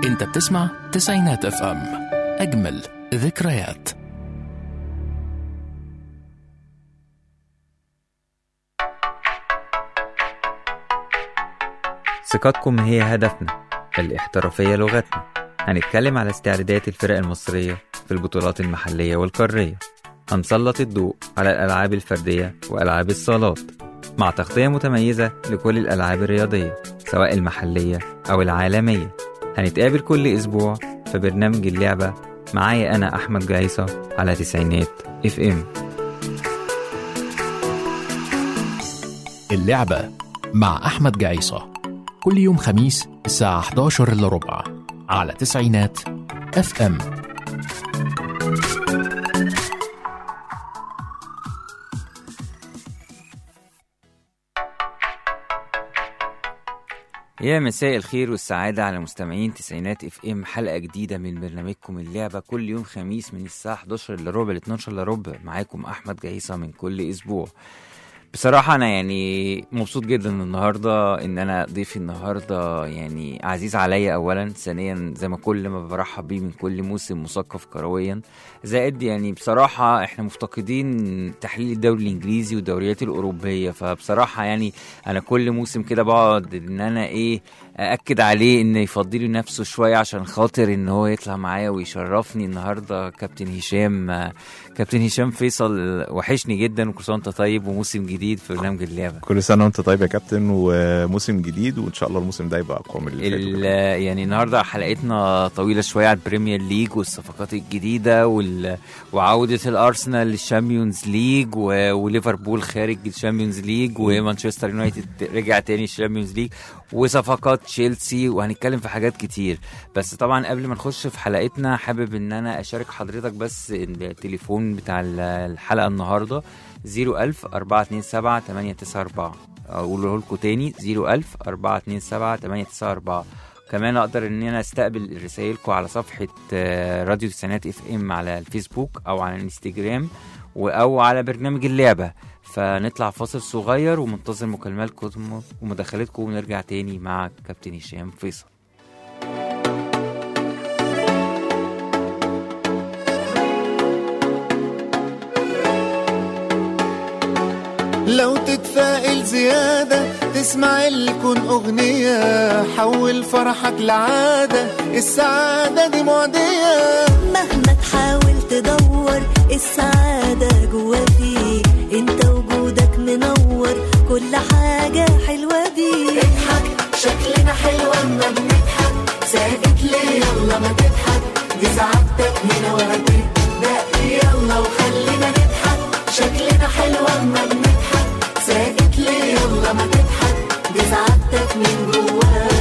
انت بتسمع تسعينات اف ام اجمل ذكريات ثقتكم هي هدفنا الاحترافية لغتنا هنتكلم على استعدادات الفرق المصرية في البطولات المحلية والقارية هنسلط الضوء على الألعاب الفردية وألعاب الصالات مع تغطية متميزة لكل الألعاب الرياضية سواء المحلية أو العالمية هنتقابل كل أسبوع في برنامج اللعبة معايا أنا أحمد جايصة على تسعينات اف ام اللعبة مع أحمد جعيصة كل يوم خميس الساعة 11 إلا ربع على تسعينات اف ام يا مساء الخير والسعادة على مستمعين تسعينات اف ام حلقة جديدة من برنامجكم اللعبة كل يوم خميس من الساعة 11 الا ربع ل 12 الا ربع معاكم أحمد جهيصة من كل أسبوع بصراحة أنا يعني مبسوط جدا النهاردة إن أنا ضيفي النهاردة يعني عزيز عليا أولا ثانيا زي ما كل ما برحب بيه من كل موسم مثقف كرويا زائد يعني بصراحة إحنا مفتقدين تحليل الدوري الإنجليزي والدوريات الأوروبية فبصراحة يعني أنا كل موسم كده بقعد إن أنا إيه أأكد عليه إن يفضلي نفسه شوية عشان خاطر إن هو يطلع معايا ويشرفني النهاردة كابتن هشام كابتن هشام فيصل وحشني جدا وكل سنة وأنت طيب وموسم جديد في برنامج اللعبة كل سنه وانت طيب يا كابتن وموسم جديد وان شاء الله الموسم ده يبقى اقوى من اللي ال- فات يعني النهارده حلقتنا طويله شويه على البريمير ليج والصفقات الجديده وال... وعوده الارسنال للشامبيونز ليج و... وليفربول خارج الشامبيونز ليج ومانشستر يونايتد رجع تاني الشامبيونز ليج وصفقات تشيلسي وهنتكلم في حاجات كتير بس طبعا قبل ما نخش في حلقتنا حابب ان انا اشارك حضرتك بس التليفون بتاع ال- الحلقه النهارده 01000 427 894 اقوله لكم تاني 01000 427 894 كمان اقدر ان انا استقبل رسائلكم على صفحه آه، راديو تسعينات اف ام على الفيسبوك او على الانستجرام و- او على برنامج اللعبه فنطلع فاصل صغير ومنتظر مكالماتكم ومداخلتكم ونرجع تاني مع كابتن هشام فيصل لو تتفائل زيادة تسمع الكون أغنية حول فرحك لعادة السعادة دي معدية مهما تحاول تدور السعادة جوا فيك انت وجودك منور كل حاجة حلوة بيك اضحك شكلنا حلو اما بنضحك ساكت ليه يلا ما تضحك دي سعادتك هنا وهتبدأ يلا وخلينا نضحك شكلنا حلو اما بنضحك ساكت ليه يلا ما تضحك دي سعادتك من جواك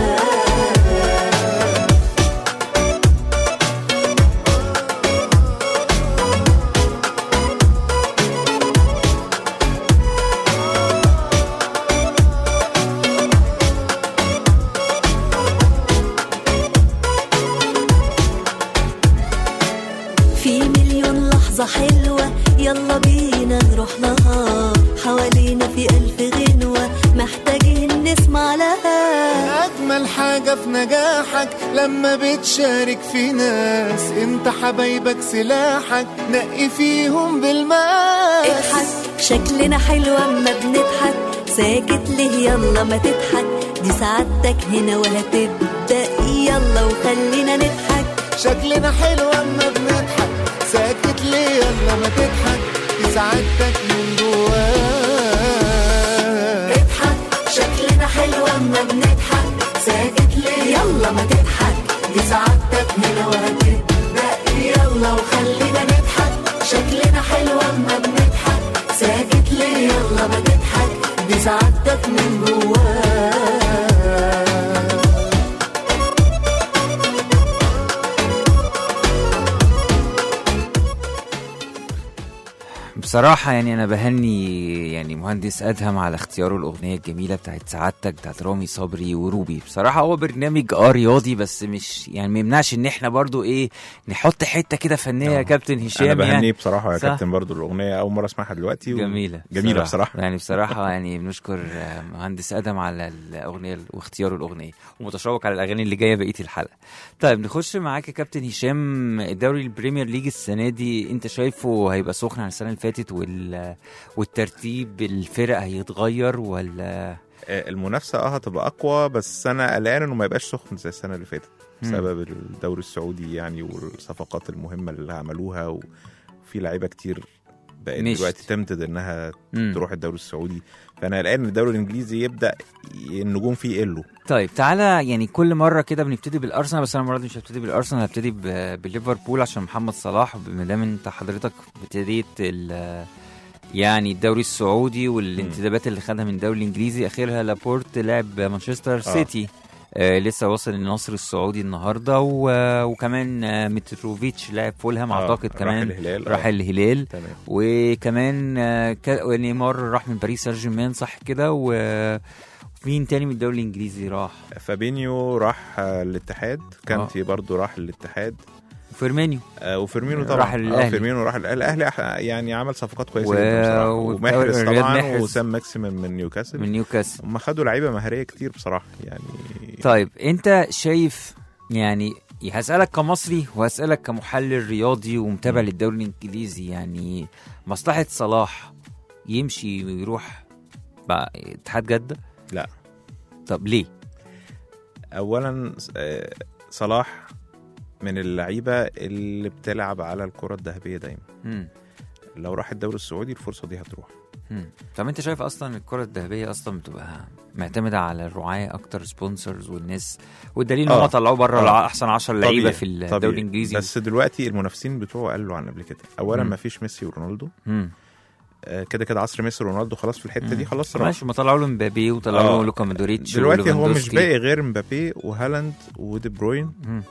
في مليون لحظة حلوة يلا بينا نروح لها حوالينا في ألف غنوة محتاجين نسمع لها أجمل حاجة في نجاحك لما بتشارك في ناس انت حبايبك سلاحك نقي فيهم بالماس اضحك شكلنا حلو اما بنضحك ساكت ليه يلا ما تضحك دي سعادتك هنا وهتبدأ يلا وخلينا نضحك شكلنا حلو اما بنضحك ساكت ليه يلا ما تضحك دي سعادتك من جواك اضحك شكلنا حلو اما بنضحك ساكت ليه يلا ما تضحك دي سعادتك هنا وهتبدأ يلا وخلينا نضحك شكلنا حلو اما بنضحك ساكت ليه يلا ما تضحك دي سعادتك من جواك بصراحة يعني أنا بهني يعني مهندس أدهم على اختياره الأغنية الجميلة بتاعت سعادتك بتاعت رامي صبري وروبي بصراحة هو برنامج اه رياضي بس مش يعني ما يمنعش إن إحنا برضو إيه نحط حتة كده فنية يا آه. كابتن انا هشام بهنيه يعني بصراحه يا صح. كابتن برضو الاغنيه اول مره اسمعها دلوقتي و... جميلة جميله بصراحه يعني بصراحة يعني بنشكر آه، مهندس آدم على الأغنية واختياره الأغنية ومتشوق على الأغاني اللي جاية بقية الحلقة طيب نخش معاك يا كابتن هشام الدوري البريمير ليج السنة دي أنت شايفه هيبقى سخن عن السنة اللي فاتت وال... والترتيب الفرق هيتغير ولا آه، المنافسه اه هتبقى اقوى بس انا قلقان انه ما يبقاش سخن زي السنه اللي فاتت مم. بسبب الدوري السعودي يعني والصفقات المهمه اللي عملوها وفي لعيبه كتير بقت مشت. دلوقتي تمتد انها مم. تروح الدوري السعودي فانا قلقان ان الدوري الانجليزي يبدا ي- النجوم فيه يقلوا طيب تعالى يعني كل مره كده بنبتدي بالارسنال بس انا المره دي مش هبتدي بالارسنال هبتدي ب- بليفربول عشان محمد صلاح ما دام انت حضرتك ابتديت ال- يعني الدوري السعودي والانتدابات اللي خدها من الدوري الانجليزي اخرها لابورت لعب مانشستر سيتي آه لسه وصل النصر السعودي النهارده و- وكمان آه متروفيتش لاعب فولهام آه، اعتقد راح كمان الهلال راح آه. الهلال تمام وكمان آه، كا- نيمار راح من باريس سان جيرمان صح كده ومين تاني من الدوري الانجليزي راح فابينيو راح آه، الاتحاد كانتي برضو راح الاتحاد وفيرمينيو آه وفيرمينو طبعا راح آه الأهلي. فيرمينو راح الاهلي الاهلي أح- يعني عمل صفقات كويسه و- جدا بصراحه و- ومحرز رياض طبعا محرز. وسام ماكسيمم من نيوكاسل من نيوكاسل هم خدوا لعيبه مهاريه كتير بصراحه يعني طيب انت شايف يعني هسألك كمصري وهسألك كمحلل رياضي ومتابع للدوري الانجليزي يعني مصلحة صلاح يمشي ويروح بقى اتحاد جدة؟ لا. طب ليه؟ اولا آه، صلاح من اللعيبه اللي بتلعب على الكره الذهبيه دايما مم. لو راح الدوري السعودي الفرصه دي هتروح مم. طب انت شايف اصلا الكرة الذهبية اصلا بتبقى معتمدة على الرعاية اكتر سبونسرز والناس والدليل ان هم آه. طلعوه بره آه. احسن 10 لعيبة طبيعي، في طبيعي. الدوري الانجليزي بس دلوقتي المنافسين بتوعه قلوا عن قبل كده اولا مم. ما فيش ميسي ورونالدو مم. آه، كده كده عصر ميسي ورونالدو خلاص في الحته دي مم. خلاص راح ماشي ما طلعوا له مبابي وطلعوا له آه. لوكا مودريتش دلوقتي هو مش وليفاندوسكي. باقي غير مبابي وهالاند ودي بروين مم.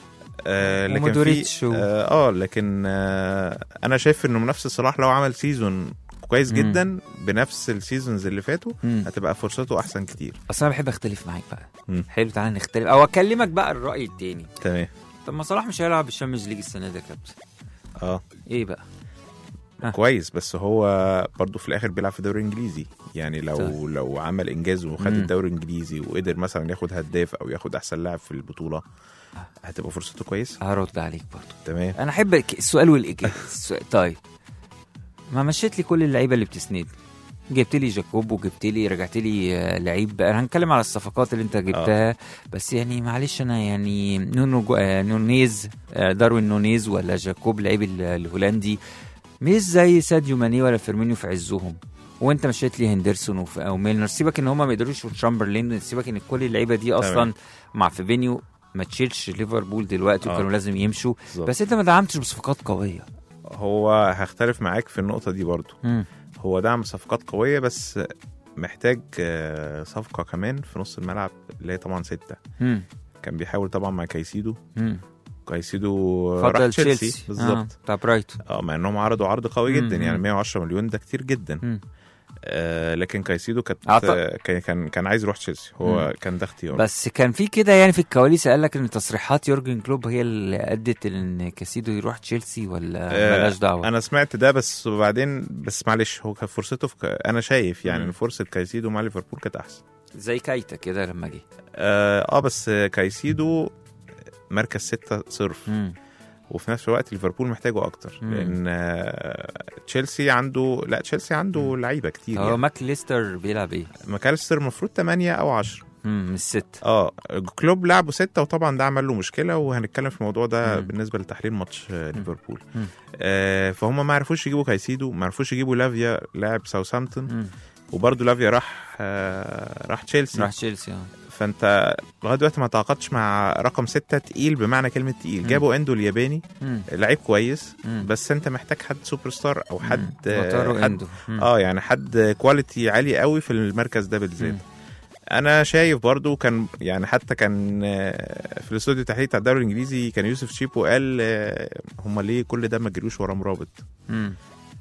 آه لكن ومودريتش في و- اه, آه لكن آه انا شايف انه منافس صلاح لو عمل سيزون كويس مم. جدا بنفس السيزونز اللي فاتوا مم. هتبقى فرصته احسن كتير اصل انا بحب اختلف معاك بقى مم. حلو تعالى نختلف او اكلمك بقى الراي التاني تمام طب ما صلاح مش هيلعب الشامبيونز ليج السنه دي يا كابتن اه ايه بقى آه. كويس بس هو برضه في الاخر بيلعب في الدوري الانجليزي يعني لو صح. لو عمل انجاز وخد مم. الدوري الانجليزي وقدر مثلا ياخد هداف او ياخد احسن لاعب في البطوله هتبقى فرصته كويسه هرد عليك برضو تمام انا احب الك- السؤال والاجابه السؤال- طيب ما مشيت لي كل اللعيبه اللي بتسند جبت لي جاكوب وجبت لي رجعت لي آه، لعيب انا هنتكلم على الصفقات اللي انت جبتها بس يعني معلش انا يعني نونو جو... آه، نونيز آه، داروين نونيز ولا جاكوب لعيب ال- الهولندي مش زي ساديو ماني ولا فيرمينيو في عزهم وانت مشيت لي هندرسون وف... او ميلنر سيبك ان هم ما يقدروش وتشامبرلين سيبك ان كل اللعيبه دي اصلا تمام. مع فيفينيو ما تشيلش ليفربول دلوقتي آه. وكانوا لازم يمشوا بالظبط. بس انت ما دعمتش بصفقات قويه هو هختلف معاك في النقطه دي برضه مم. هو دعم صفقات قويه بس محتاج آه، صفقه كمان في نص الملعب اللي هي طبعا سته مم. كان بيحاول طبعا مع كايسيدو مم. كايسيدو راح فضل تشيلسي تشيلسي بالظبط آه. بتاع برايتون اه مع انهم عرضوا عرض قوي مم، جدا يعني مم. 110 مليون ده كتير جدا مم. آه لكن كايسيدو كانت أعتقد- آه كان كان كان عايز يروح تشيلسي هو مم. كان ده اختيار بس كان في كده يعني في الكواليس قال لك ان تصريحات يورجن كلوب هي اللي ادت ان كاسيدو يروح تشيلسي ولا آه، ملاش دعوه انا سمعت ده بس وبعدين بس معلش هو كان فرصته في ك... انا شايف يعني مم. ان فرصه كايسيدو مع ليفربول كانت احسن زي كايتا كده لما جه اه, آه بس كايسيدو مركز ستة صرف مم. وفي نفس الوقت ليفربول محتاجه اكتر مم. لان آه تشيلسي عنده لا تشيلسي عنده لعيبه كتير هو يعني. ماك ليستر بيلعب ايه؟ ماكاليستر المفروض 8 او 10 مم. مش ست اه كلوب لعبه ستة وطبعا ده عمل له مشكله وهنتكلم في الموضوع ده مم. بالنسبه لتحليل ماتش آه، ليفربول مم. آه فهم ما عرفوش يجيبوا كايسيدو ما عرفوش يجيبوا لافيا لاعب ساوثهامبتون مم. وبرده لافيا راح آه راح تشيلسي راح تشيلسي اه فانت لغايه دلوقتي ما تعاقدتش مع رقم ستة تقيل بمعنى كلمه تقيل مم. جابوا اندو الياباني مم. لعيب كويس مم. بس انت محتاج حد سوبر ستار او حد مم. واتارو حد اندو مم. اه يعني حد كواليتي عالي قوي في المركز ده بالذات مم. انا شايف برضو كان يعني حتى كان آه، في الاستوديو التحليلي بتاع الدوري الانجليزي كان يوسف شيبو قال آه، هم ليه كل ده ما جريوش ورا مرابط مم.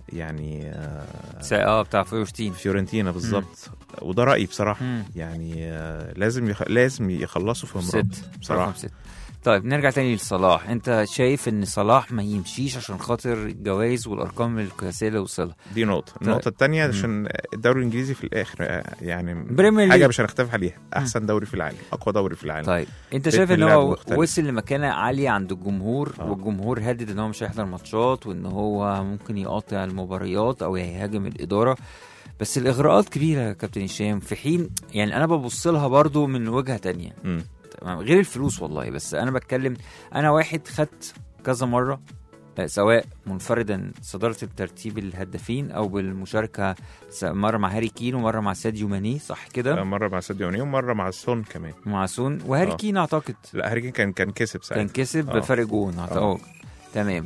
يعني آه، سا- اه بتاع فيورتين فيورنتينا بالظبط وده رايي بصراحه مم. يعني آه، لازم يخ... لازم يخلصوا في ست مراد بصراحه رقم ست طيب نرجع تاني لصلاح انت شايف ان صلاح ما يمشيش عشان خاطر الجوائز والارقام القياسيه اللي وصلها دي نقطه النقطه الثانيه عشان الدوري الانجليزي في الاخر آه، يعني بريمير حاجه ليج. مش هنختلف عليها احسن دوري في العالم اقوى دوري في العالم طيب انت رتم شايف ان اللعب هو مختلف. وصل لمكانه عاليه عند الجمهور آه. والجمهور هدد ان هو مش هيحضر ماتشات وان هو ممكن يقاطع المباريات او يهاجم الاداره بس الاغراءات كبيره يا كابتن هشام في حين يعني انا ببص لها برضو من وجهه تانية مم. تمام غير الفلوس والله بس انا بتكلم انا واحد خدت كذا مره آه، سواء منفردا صداره الترتيب الهدافين او بالمشاركه س- مره مع هاري كين ومره مع ساديو ماني صح كده مره مع ساديو ماني ومره مع سون كمان مع سون وهاري آه. كين اعتقد لا هاري كين كان كان كسب ساعتها كان كسب آه. بفرق جون اعتقد تمام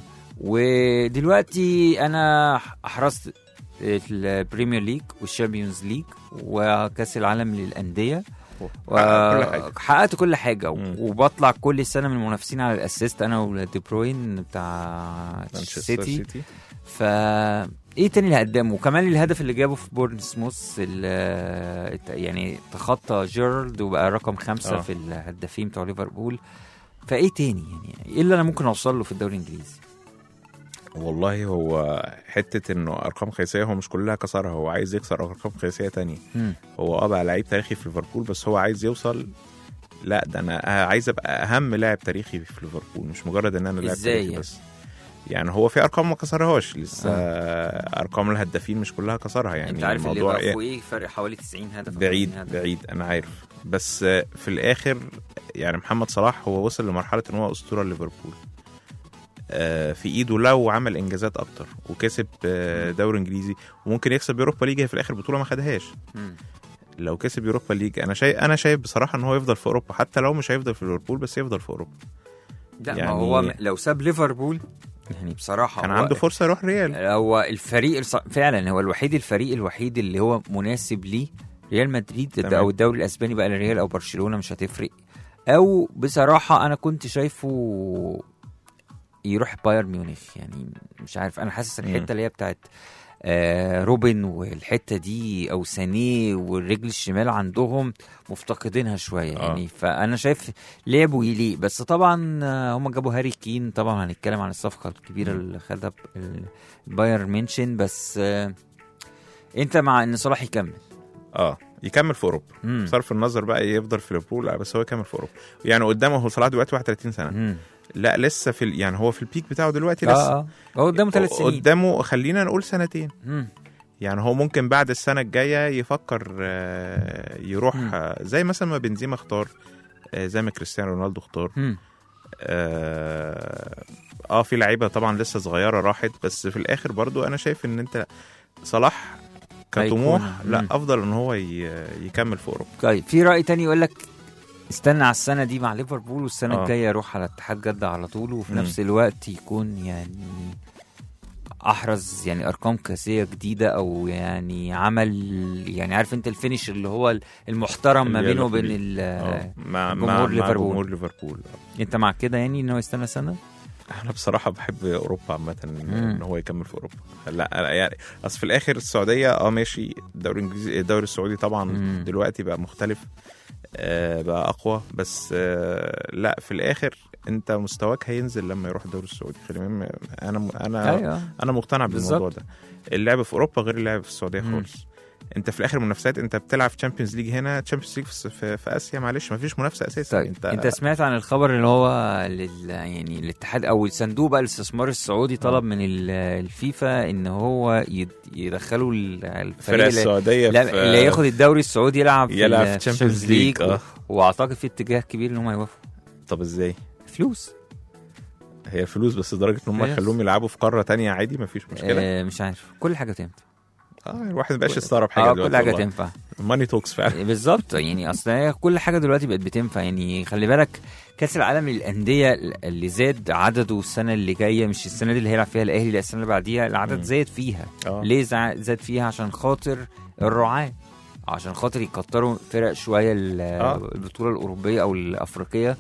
ودلوقتي انا احرزت البريمير ليج والشامبيونز ليج وكاس العالم للانديه حقق كل حاجه حققت كل حاجه مم. وبطلع كل سنه من المنافسين على الاسيست انا ودي بروين بتاع مانشستر سيتي سيتي فا ايه تاني اللي قدامه وكمان الهدف اللي جابه في بورنسموث ال- يعني تخطى جيرالد وبقى رقم خمسة آه. في الهدافين بتوع ليفربول فايه تاني يعني ايه اللي انا ممكن اوصل له في الدوري الانجليزي والله هو حته انه ارقام قياسيه هو مش كلها كسرها هو عايز يكسر ارقام قياسيه تانية مم. هو اه بقى لعيب تاريخي في ليفربول بس هو عايز يوصل لا ده انا عايز ابقى اهم لاعب تاريخي في ليفربول مش مجرد ان انا لاعب إزاي تاريخي يعني؟ بس يعني هو في ارقام ما كسرهاش لسه ارقام الهدافين مش كلها كسرها يعني انت عارف اللي الموضوع بقى إيه؟ فوقيه فرق حوالي 90 هدف أو بعيد 80 هدف. بعيد انا عارف بس في الاخر يعني محمد صلاح هو وصل لمرحله ان هو اسطوره ليفربول آه، في ايده لو عمل انجازات اكتر وكسب آه، دوري انجليزي وممكن يكسب يوروبا ليج هي في الاخر بطوله ما خدهاش مم. لو كسب يوروبا ليج انا شايف انا شايف بصراحه ان هو يفضل في اوروبا حتى لو مش هيفضل في ليفربول بس يفضل في اوروبا لا يعني- ما هو م- لو ساب ليفربول يعني بصراحه كان هو عنده فرصه يروح ريال هو الفريق الص- فعلا هو الوحيد الفريق الوحيد اللي هو مناسب ليه ريال مدريد تمام. او الدوري الاسباني بقى لريال او برشلونه مش هتفرق او بصراحه انا كنت شايفه يروح بايرن ميونخ يعني مش عارف انا حاسس مم. الحته اللي هي بتاعت آه روبن والحته دي او سانيه والرجل الشمال عندهم مفتقدينها شويه آه. يعني فانا شايف لعبوا يليق بس طبعا آه، هم جابوا هاري كين طبعا هنتكلم عن الصفقه الكبيره اللي خدها ب- ال- بايرن ميونشن بس آه، انت مع ان صلاح يكمل اه يكمل في اوروبا مم. بصرف النظر بقى يفضل في ليفربول لا بس هو يكمل في اوروبا يعني قدامه هو صلاح دلوقتي 31 سنه مم. لا لسه في ال- يعني هو في البيك بتاعه دلوقتي لسه اه اه هو قدامه ثلاث سنين قدامه خلينا نقول سنتين مم. يعني هو ممكن بعد السنه الجايه يفكر آه، يروح مم. آه، زي مثلا ما بنزيما اختار آه، زي ما كريستيانو رونالدو اختار مم. اه آه، في لعيبه طبعا لسه صغيره راحت بس في الاخر برضو انا شايف ان انت صلاح كطموح هيكون- لا مم. افضل ان هو ي- يكمل في اوروبا طيب في راي تاني يقول لك استنى على السنه دي مع ليفربول والسنه آه. الجايه يروح على اتحاد جده على طول وفي مم. نفس الوقت يكون يعني احرز يعني ارقام قياسيه جديده او يعني عمل يعني عارف انت الفينش اللي هو المحترم ما اللي بينه يليق وبين بيه. ال- آه، مع جمهور مع مع ليفربول. جمهور ليفربول انت مع كده يعني ان هو يستنى سنه انا بصراحه بحب اوروبا عامه مم. ان هو يكمل في اوروبا لا أنا يعني اصل في الاخر السعوديه اه ماشي الدوري الانجليزي الدوري السعودي طبعا مم. دلوقتي بقى مختلف آه بقى اقوى بس آه لا في الاخر انت مستواك هينزل لما يروح الدوري السعودي خلينا م- انا انا ايوه انا مقتنع بالموضوع بالظبط. ده اللعب في اوروبا غير اللعب في السعوديه مم. خالص انت في الاخر منافسات انت بتلعب في تشامبيونز ليج هنا تشامبيونز ليج في, في, في اسيا معلش ما فيش منافسه اساسا طيب انت, انت سمعت عن الخبر اللي هو لل يعني الاتحاد او الصندوق بقى الاستثمار السعودي طلب من ال- الفيفا ان هو يد- يدخلوا ال- الفريق الفرق اللي, السعوديه لا في- اللي ياخد الدوري السعودي يلعب في يلعب في ال- تشامبيونز Champions ليج League اه واعتقد في اتجاه كبير ان هم يوافقوا طب ازاي فلوس هي الفلوس بس لدرجه ان هم فلوس. يخلوهم يلعبوا في قاره تانية عادي مفيش مشكله آه مش عارف كل حاجه تنفع اه الواحد مبقاش يستغرب حاجه اه دلوقتي كل حاجه والله. تنفع ماني توكس فعلا بالظبط يعني اصل هي كل حاجه دلوقتي بقت بتنفع يعني خلي بالك كاس العالم للانديه اللي زاد عدده السنه اللي جايه مش السنه دي اللي هيلعب فيها الاهلي لا السنه اللي بعديها العدد مم. زاد فيها اه ليه زع- زاد فيها عشان خاطر الرعاة عشان خاطر يكتروا فرق شويه ال- آه. البطوله الاوروبيه او الافريقيه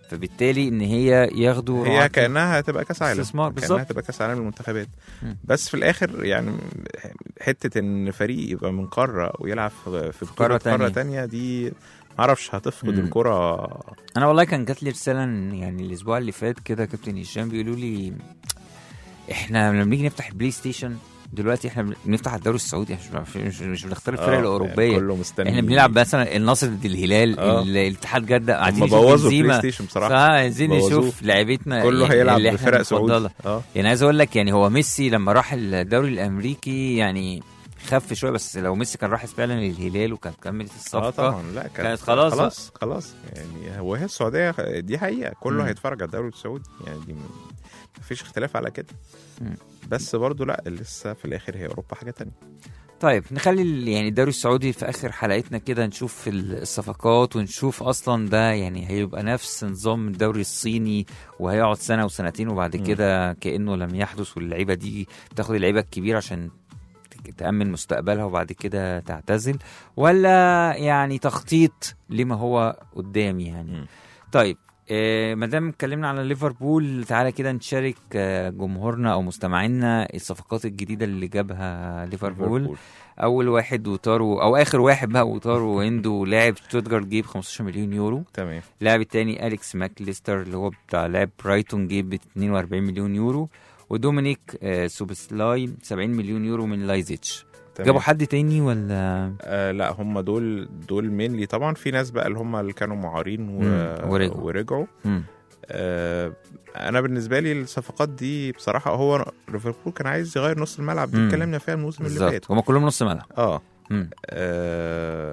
فبالتالي ان هي ياخدوا هي رعاة كانها هتبقى كاس عالم استثمار، كانها بالظبط. هتبقى كاس عالم للمنتخبات مم. بس في الاخر يعني حته ان فريق يبقى من قاره ويلعب في في بطوله قارة قاره تانية. تانية دي معرفش هتفقد مم. الكره انا والله كان جات لي رساله إن يعني الاسبوع اللي فات كده كابتن هشام بيقولوا لي احنا لما بنيجي نفتح البلاي ستيشن دلوقتي احنا بنفتح الدوري السعودي احنا مش مش, مش بنختار الفرق آه، الاوروبيه كله مستني احنا بنلعب مثلا النصر ضد الهلال آه. ال- الاتحاد جده عايزين هم نشوف بوظوا البلاي بنزيما ستيشن بصراحه صح عايزين بوظوه. نشوف لعيبتنا كله يعني هيلعب اللي احنا بفرق بنفضلها. سعودي اه يعني عايز اقول لك يعني هو ميسي لما راح الدوري الامريكي يعني خف شويه بس لو ميسي كان راح فعلا للهلال وكان كملت اه الصفقه طبعا لا كانت, كانت خلاص بقى. خلاص خلاص يعني هو هي السعوديه دي حقيقه كله مم. هيتفرج على الدوري السعودي يعني دي م- مفيش اختلاف على كده مم. بس برضو لا لسه في الاخر هي اوروبا حاجه تانية طيب نخلي ال- يعني الدوري السعودي في اخر حلقتنا كده نشوف ال- الصفقات ونشوف اصلا ده يعني هيبقى نفس نظام الدوري الصيني وهيقعد سنه وسنتين وبعد مم. كده كده كانه لم يحدث واللعيبه دي تاخد اللعيبه الكبيره عشان ت- تامن مستقبلها وبعد كده تعتزل ولا يعني تخطيط لما هو قدام يعني مم. طيب آه، ما دام اتكلمنا على ليفربول تعالى كده نشارك آه، جمهورنا او مستمعينا الصفقات الجديده اللي جابها ليفربول اول واحد وتارو او اخر واحد بقى وتارو اندو لاعب شتوتجارت جيب 15 مليون يورو تمام اللاعب التاني اليكس ماكليستر اللي هو بتاع لاعب برايتون جيب 42 مليون يورو ودومينيك آه سوبسلاي 70 مليون يورو من لايزيتش تمام. جابوا حد تاني ولا آه لا هم دول دول مينلي طبعا في ناس بقى اللي هم اللي كانوا معارين و... مم، ورجعوا. ورجعوا مم. آه انا بالنسبه لي الصفقات دي بصراحه هو ليفربول كان عايز يغير نص الملعب دي مم. اتكلمنا فيها الموسم اللي فات بالظبط هما كلهم نص ملعب اه مم. آه،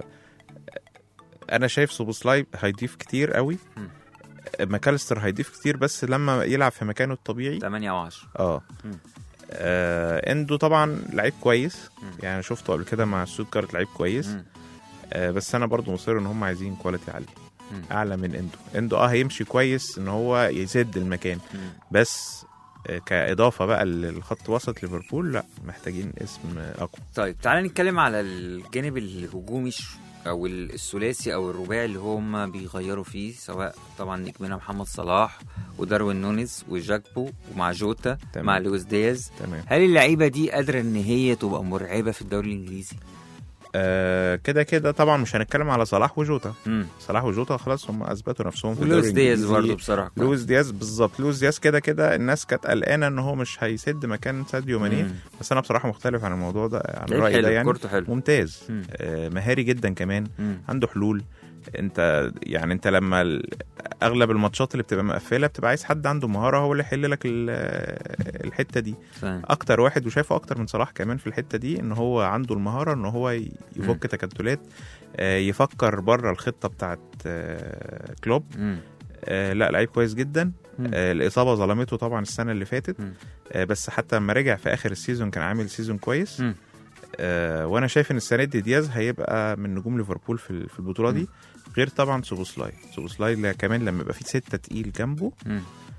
انا شايف سوبوسلاي هيضيف كتير قوي مم. ماكاليستر هيضيف كتير بس لما يلعب في مكانه الطبيعي 8 او 10 اه مم. آه، اندو طبعا لعيب كويس مم. يعني شفته قبل كده مع ستوتجارت لعيب كويس مم. آه، بس انا برضو مصر ان هم عايزين كواليتي عاليه مم. اعلى من اندو اندو اه هيمشي كويس ان هو يسد المكان مم. بس آه، كاضافه بقى للخط وسط ليفربول لا محتاجين اسم اقوى طيب تعالى نتكلم على الجانب الهجومي ش- او ال- الثلاثي او الرباعي اللي هم بيغيروا فيه سواء طبعا نجمنا محمد صلاح وداروين نونيز وجاكبو ومع جوتا تمام. مع لويس دياز تمام هل اللعيبه دي قادره ان هي تبقى مرعبه في الدوري الانجليزي؟ آه، كده كده طبعا مش هنتكلم على صلاح وجوتا امم صلاح وجوتا خلاص هم اثبتوا نفسهم في ولويس الدوري دياز الإنجليزي. برضه بصراحه لويس دياز بالظبط لويس دياز كده كده الناس كانت قلقانه ان هو مش هيسد مكان ساديو ماني مم. بس انا بصراحه مختلف عن الموضوع ده عن لعيب الراي ده حلو يعني كورته حلو ممتاز مم. آه مهاري جدا كمان مم. عنده حلول انت يعني انت لما ال- اغلب الماتشات اللي بتبقى مقفله بتبقى عايز حد عنده مهاره هو اللي يحل لك ال- الحته دي فاهم. اكتر واحد وشايفه اكتر من صلاح كمان في الحته دي ان هو عنده المهاره ان هو ي- يفك تكتلات آه، يفكر بره الخطه بتاعت آه، كلوب مم. آه، لا لعيب كويس جدا مم. آه، الاصابه ظلمته طبعا السنه اللي فاتت مم. آه، بس حتى لما رجع في اخر السيزون كان عامل سيزون كويس مم. آه، وانا شايف ان السنه دي دياز هيبقى من نجوم ليفربول في ال- في البطوله دي غير طبعا سوبوسلاي سوبوسلاي اللي كمان لما يبقى في ستة تقيل جنبه مم.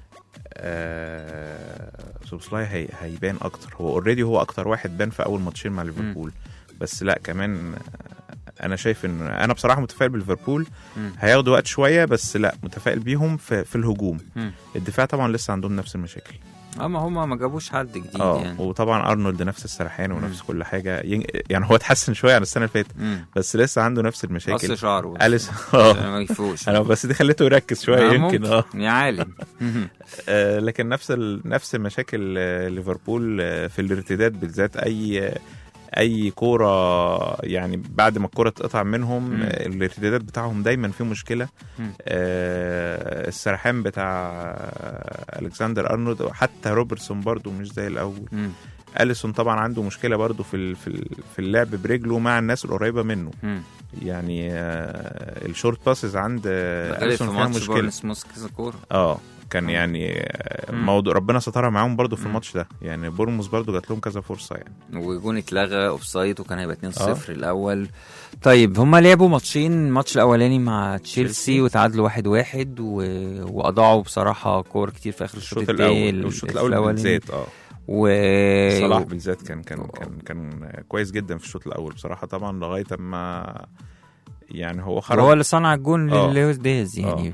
آه سوبوسلاي هي هيبان اكتر هو اوريدي هو اكتر واحد بان في اول ماتشين مع ليفربول بس لا كمان آه، انا شايف ان انا بصراحه متفائل بليفربول مم. هياخدوا وقت شويه بس لا متفائل بيهم في, في الهجوم مم. الدفاع طبعا لسه عندهم نفس المشاكل اما هم ما جابوش حد جديد اه يعني وطبعا ارنولد نفس السرحان ونفس كل حاجه ين- يعني هو اتحسن شويه عن السنه اللي فاتت مم. بس لسه عنده نفس قص المشاكل شعره بس. اليس اه ما يفوش انا بس دي خليته يركز شويه آه، يمكن ممكن. اه يا عالم آه، لكن نفس ال... نفس مشاكل آه، ليفربول آه، في الارتداد بالذات اي اي كوره يعني بعد ما الكوره تقطع منهم مم. آه، الارتدادات بتاعهم دايما في مشكله مم. آه، السرحان بتاع آه، الكسندر ارنولد حتى روبرتسون برضو مش زي الاول مم. اليسون طبعا عنده مشكله برضو في ال- في ال- في اللعب برجله مع الناس القريبه منه مم. يعني آه، الشورت باسز عند آه، ده غالب في اليسون فيها ماتش مشكله بورنموث كذا كوره اه كان مم. يعني آه، مم. موضوع ربنا سترها معاهم برضو في مم. الماتش ده يعني بورموس برضو جات لهم كذا فرصه يعني وجون اتلغى اوف سايد وكان هيبقى 2-0 آه. الاول طيب هما لعبوا ماتشين الماتش الاولاني مع تشيلسي تشيلسي. وتعادلوا 1-1 و... واضاعوا بصراحه كور كتير في اخر الشوط الشوط الثاني الاول والشوط الاول بالذات اه و صلاح بالذات كان كان كان كان كويس جدا في الشوط الاول بصراحه طبعا لغايه اما يعني هو خرج هو اللي صنع الجون آه. للويس دياز يعني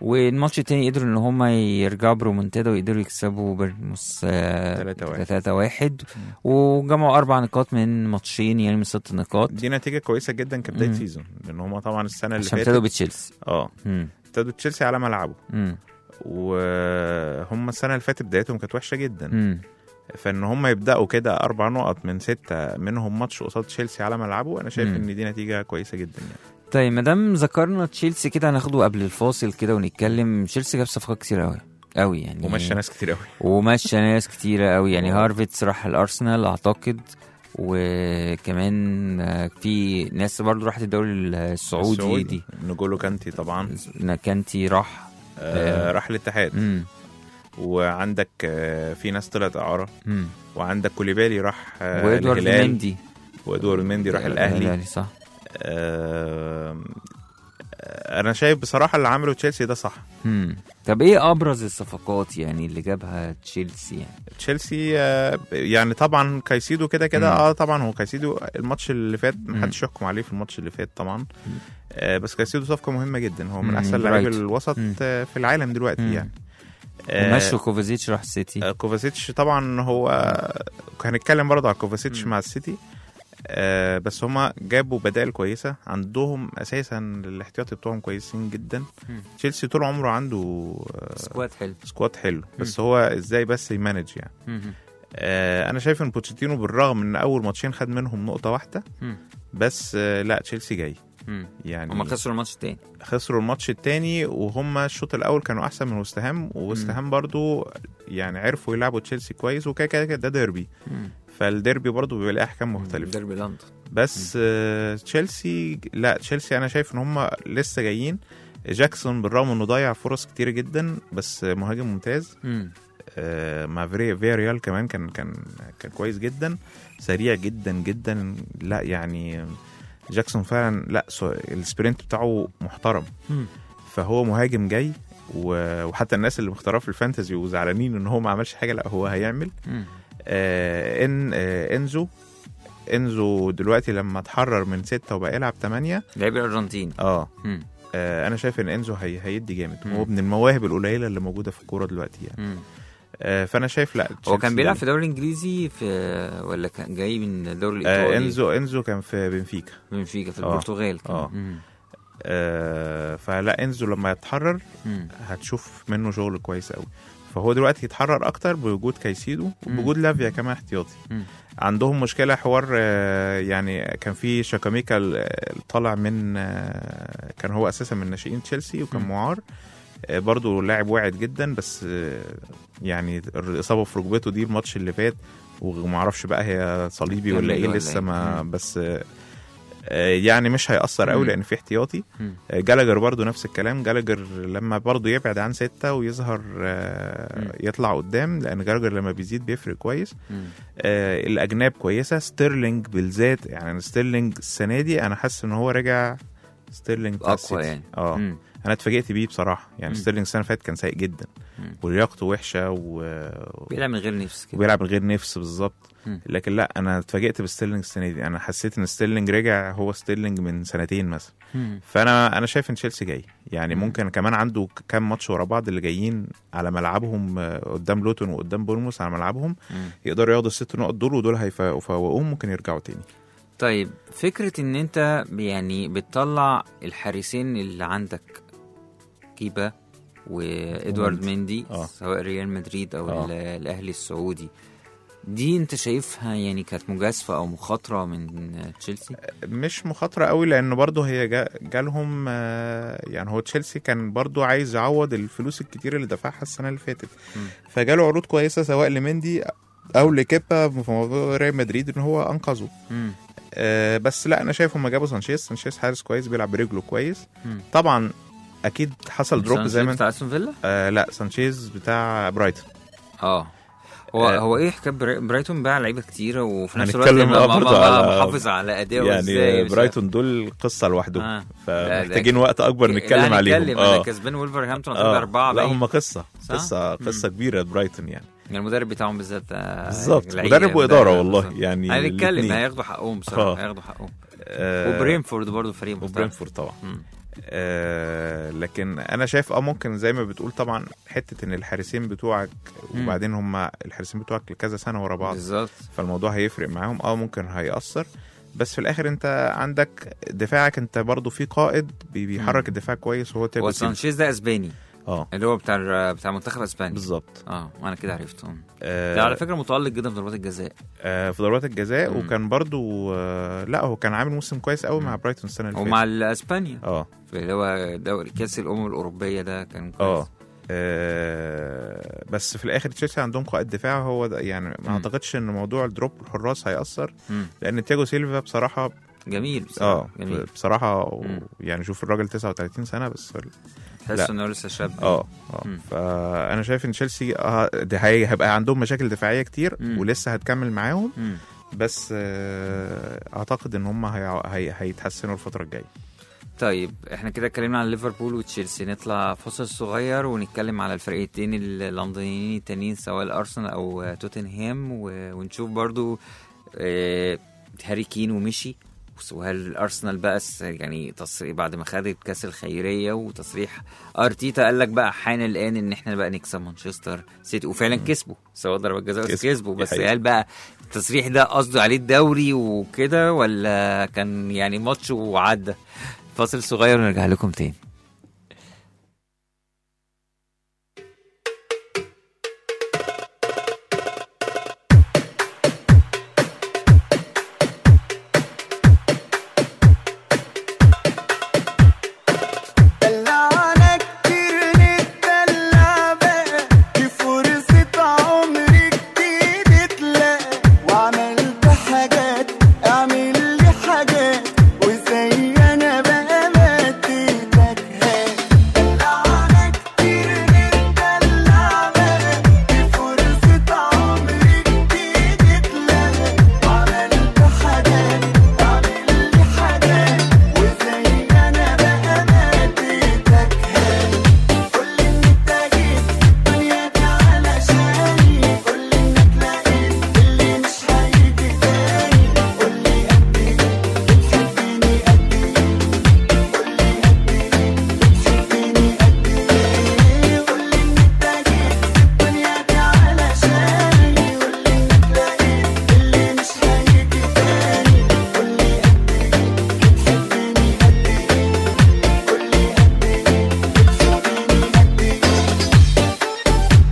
والماتش التاني قدروا ان هم يرجعوا برومونتادا ويقدروا يكسبوا بيرموس 3-1. 3 1 وجمعوا اربع نقاط من ماتشين يعني من ست نقاط دي نتيجه كويسه جدا كبدايه مم. سيزون لان هم طبعا السنه اللي عشان ابتدوا فاتت بتشيلسي اه مم. ابتدوا تشيلسي على ملعبه مم. وهم السنه اللي فاتت بدايتهم كانت وحشه جدا مم. فان هم يبداوا كده اربع نقط من سته منهم ماتش قصاد تشيلسي على ملعبه انا شايف مم. ان دي نتيجه كويسه جدا يعني طيب ما دام ذكرنا تشيلسي كده هناخده قبل الفاصل كده ونتكلم تشيلسي جاب صفقات كتير قوي قوي يعني ومشى ناس كتير قوي ومشى ناس كتيرة قوي يعني آه. هارفيتس راح الارسنال اعتقد وكمان آه، في ناس برضو راحت الدوري السعودي دي نجولو كانتي طبعا كانتي راح آه راح الاتحاد مم. وعندك آه في ناس طلعت اعاره مم. وعندك كوليبالي راح آه وادوارد الهلال مندي وادوارد مندي راح الاهلي صح آه انا شايف بصراحه اللي عمله تشيلسي ده صح مم. طب ايه ابرز الصفقات يعني اللي جابها تشيلسي يعني تشيلسي آه، يعني طبعا كايسيدو كده كده مم. اه طبعا هو كايسيدو الماتش اللي فات محدش يحكم عليه في الماتش اللي فات طبعا آه بس كايسيدو صفقه مهمه جدا هو من مم، احسن لاعبي برايتون. الوسط مم. آه، في العالم دلوقتي مم. يعني آه، ومشوا كوفازيتش راح السيتي آه، كوفاسيتش طبعا هو هنتكلم برضه على كوفاسيتش مم. مع السيتي آه بس هما جابوا بدائل كويسه عندهم اساسا الاحتياطي بتوعهم كويسين جدا مم. تشيلسي طول عمره عنده آه، سكواد حلو سكواد حلو بس هو ازاي بس يمانج يعني مم. آه انا شايف ان بوتشيتينو بالرغم ان اول ماتشين خد منهم نقطه واحده مم. بس آه لا تشيلسي جاي مم. يعني هما خسروا الماتش التاني خسروا الماتش التاني وهم الشوط الاول كانوا احسن من وست هام ووست هام برضو يعني عرفوا يلعبوا تشيلسي كويس وكده كده كده ده ديربي مم. فالديربي برضو بيبقى ليه احكام مختلفه ديربي لندن بس آه، تشيلسي لا تشيلسي انا شايف ان هم لسه جايين جاكسون بالرغم انه ضيع فرص كتير جدا بس مهاجم ممتاز مم. آه، مع فيري فيا ريال كمان كان كان كان كويس جدا سريع جدا جدا لا يعني جاكسون فعلا لا سو- السبرنت بتاعه محترم مم. فهو مهاجم جاي و- وحتى الناس اللي مختاراه في الفانتزي وزعلانين ان هو ما عملش حاجه لا هو هيعمل مم. آه ان آه انزو انزو دلوقتي لما اتحرر من ستة وبقى يلعب ثمانية لعيب الارجنتين اه مم. آه، انا شايف ان انزو هي هيدي جامد مم. هو من المواهب القليله اللي موجوده في الكوره دلوقتي يعني مم. آه، فانا شايف لا هو تشيلسي- كان بيلعب في الدوري الانجليزي في ولا كان جاي من الدوري آه الايطالي انزو انزو كان في بنفيكا بنفيكا في آه. البرتغال كان. آه. مم. آه فلا انزو لما يتحرر مم. هتشوف منه شغل كويس قوي فهو دلوقتي يتحرر اكتر بوجود كايسيدو وبوجود لافيا كمان احتياطي مم. عندهم مشكله حوار آه، يعني كان في شاكاميكا ال- طالع من آه، كان هو اساسا من ناشئين تشيلسي وكان مم. معار آه، برضو لاعب واعد جدا بس آه، يعني الاصابه في ركبته دي الماتش اللي فات ومعرفش بقى هي صليبي ولا كمل ايه ولا لسه إيه؟ ما مم. بس آه، آه، يعني مش هيأثر قوي مم. لان في احتياطي مم. آه، جالاجر برضو نفس الكلام جالاجر لما برضو يبعد عن ستة ويظهر آه، مم. يطلع قدام لان جالاجر لما بيزيد بيفرق كويس مم. آه الاجناب كويسه ستيرلينج بالذات يعني ستيرلينج السنه دي انا حاسس ان هو رجع ستيرلينج بتاع اقوى السيتي. يعني اه مم. انا اتفاجئت بيه بصراحه يعني مم. ستيرلينج السنه اللي فاتت كان سيء جدا مم. ولياقته وحشه و... بيلعب من غير نفس كده وبيلعب من غير نفس بالظبط مم. لكن لا انا اتفاجئت بستيرلينج السنه دي انا حسيت ان ستيرلينج رجع هو ستيرلينج من سنتين مثلا مم. فانا انا شايف ان تشيلسي جاي يعني مم. ممكن كمان عنده كام ماتش ورا بعض اللي جايين على ملعبهم آه، قدام لوتون وقدام بورموس على ملعبهم مم. يقدروا ياخدوا الست نقط دول ودول هيفوقوهم ممكن يرجعوا تاني طيب فكرة ان انت يعني بتطلع الحارسين اللي عندك كيبا وادوارد ومندي. مندي آه. سواء ريال مدريد او آه. ال- الاهلي السعودي دي انت شايفها يعني كانت مجازفة او مخاطرة من تشيلسي مش مخاطرة قوي لأنه برضه هي جا جالهم آه، يعني هو تشيلسي كان برضه عايز يعوض الفلوس الكتير اللي دفعها السنة اللي فاتت مم. فجاله عروض كويسة سواء لمندي أو لكيبا في موضوع ريال مدريد إن هو أنقذه مم. آه، بس لا أنا شايف هما جابوا سانشيز سانشيز حارس كويس بيلعب برجله كويس مم. طبعا أكيد حصل دروب زي ما بتاع استون فيلا آه لا سانشيز بتاع برايتون اه هو آه. هو ايه حكايه براي- برايتون باع لعيبه كتيره وفي نفس الوقت هنتكلم ما- آه ما- برضه ما- على- محافظ على ادائه ازاي يعني مش برايتون دول قصة لوحدهم آه. فمحتاجين ده- وقت أكبر لا، نتكلم عليهم هنتكلم اه انا كسبان ولفرهامبتون آه. أربعة لا باين. هم قصة صح؟ قصة قصة كبيرة برايتون يعني يعني المدرب بتاعهم بالذات آه، بالظبط لعيب- مدرب واداره مدرب والله بالظبط. يعني هنتكلم الاتنين. هياخدوا حقهم بصراحه آه. هياخدوا حقهم آه، وبرينفورد برضه فريق محترم وبرينفورد طبعا مم. آه لكن انا شايف اه ممكن زي ما بتقول طبعا حته ان الحارسين بتوعك مم. وبعدين هم الحارسين بتوعك لكذا سنه ورا بعض بالظبط فالموضوع هيفرق معاهم اه ممكن هيأثر بس في الاخر انت عندك دفاعك انت برضو في قائد بي- بيحرك مم. الدفاع كويس وهو تياجو سيلفا وسانشيز ده اسباني اه اللي هو بتاع بتاع منتخب اسبانيا بالظبط اه انا كده عرفته آه ده على فكره متالق جدا في ضربات الجزاء آه في ضربات الجزاء مم. وكان برضو آه لا هو كان عامل موسم كويس قوي مع مم. برايتون السنه اللي ومع فاتت الاسبانيا اه في اللي هو دوري كاس الامم الاوروبيه ده كان كويس اه آه، بس في الاخر تشيلسي عندهم قائد دفاع هو ده يعني ما مم. اعتقدش ان موضوع الدروب الحراس هيأثر مم. لان تياجو سيلفا بصراحه جميل بصراحة. اه جميل بصراحه مم. يعني شوف الراجل 39 سنه بس تحس لا. انه لسه شاب اه اه مم. فانا شايف ان تشيلسي آه ده هي- هيبقى عندهم مشاكل دفاعيه كتير مم. ولسه هتكمل معاهم مم. بس آه اعتقد ان هم هي... هي... هيتحسنوا الفتره الجايه طيب احنا كده اتكلمنا عن ليفربول وتشيلسي نطلع فاصل صغير ونتكلم على الفرقتين اللندنيين التانيين سواء الارسنال او توتنهام و- ونشوف برضو آه، هاري كين ومشي وهل الارسنال بقى س- يعني تصريح بعد ما خدت كاس الخيريه وتصريح ارتيتا قال لك بقى حان الان ان احنا بقى نكسب مانشستر سيتي وفعلا كسبوا سواء ضربات جزاء بس كسبوا، كسبوا دي بس حقيقة. هل بقى التصريح ده قصده عليه الدوري وكده ولا كان يعني ماتش وعدى فاصل صغير ونرجع لكم تاني دلعنا كتير نتدلع بقى دي فرصة عمري جديد تلاقى وعملت حاجات اعمل لي حاجات وزي انا بقى مديتك هات دلعنا كتير نتدلع بقى دي فرصة عمري جديد تلاقى وعملت حاجات اعمل لي حاجات وزي انا بقى مديتك هات قول انت جيت الدنيا دي علشاني قول انك لقيت اللي مش هيجي تاني قول لي قد ايه بتحبني قد ايه قول لي قد ايه بتحبني قد ايه قول انت جيت الدنيا دي علشاني قول انك لقيت اللي مش هيجي تاني قول لي قد ايه بتحبني قد ايه قول لي قد ايه بتحبني قد ايه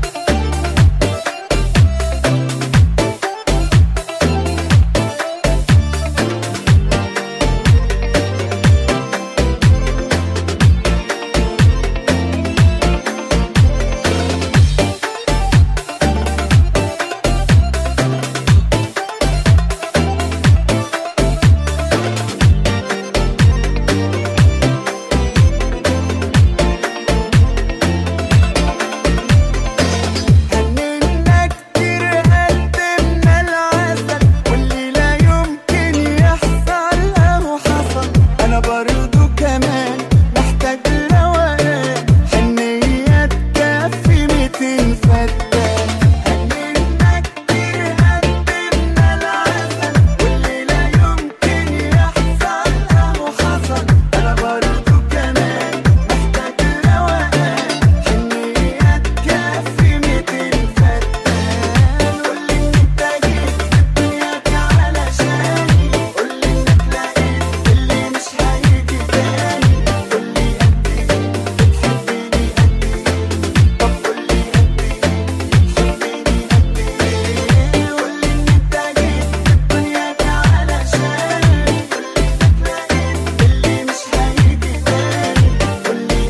هننا كتير قدمنا العسل واللي لا يمكن يحصل اهو حصل انا برضو كمان محتاج روقان حنية تكفي ميتين فتان هننا كتير قدمنا العسل واللي لا يمكن يحصل اهو حصل انا برضو كمان محتاج روقان حنية تكفي ميتين فتان قولي انت جيت الدنيا دي علشاني قولي انك لقيت اللي مش هيجي تاني قولي قد ايه بتحبني قد ايه طب قولي قد ايه بتحبني قد ايه قولي انت جيت الدنيا دي علشاني قولي انك لقيت اللي مش هيجي تاني قولي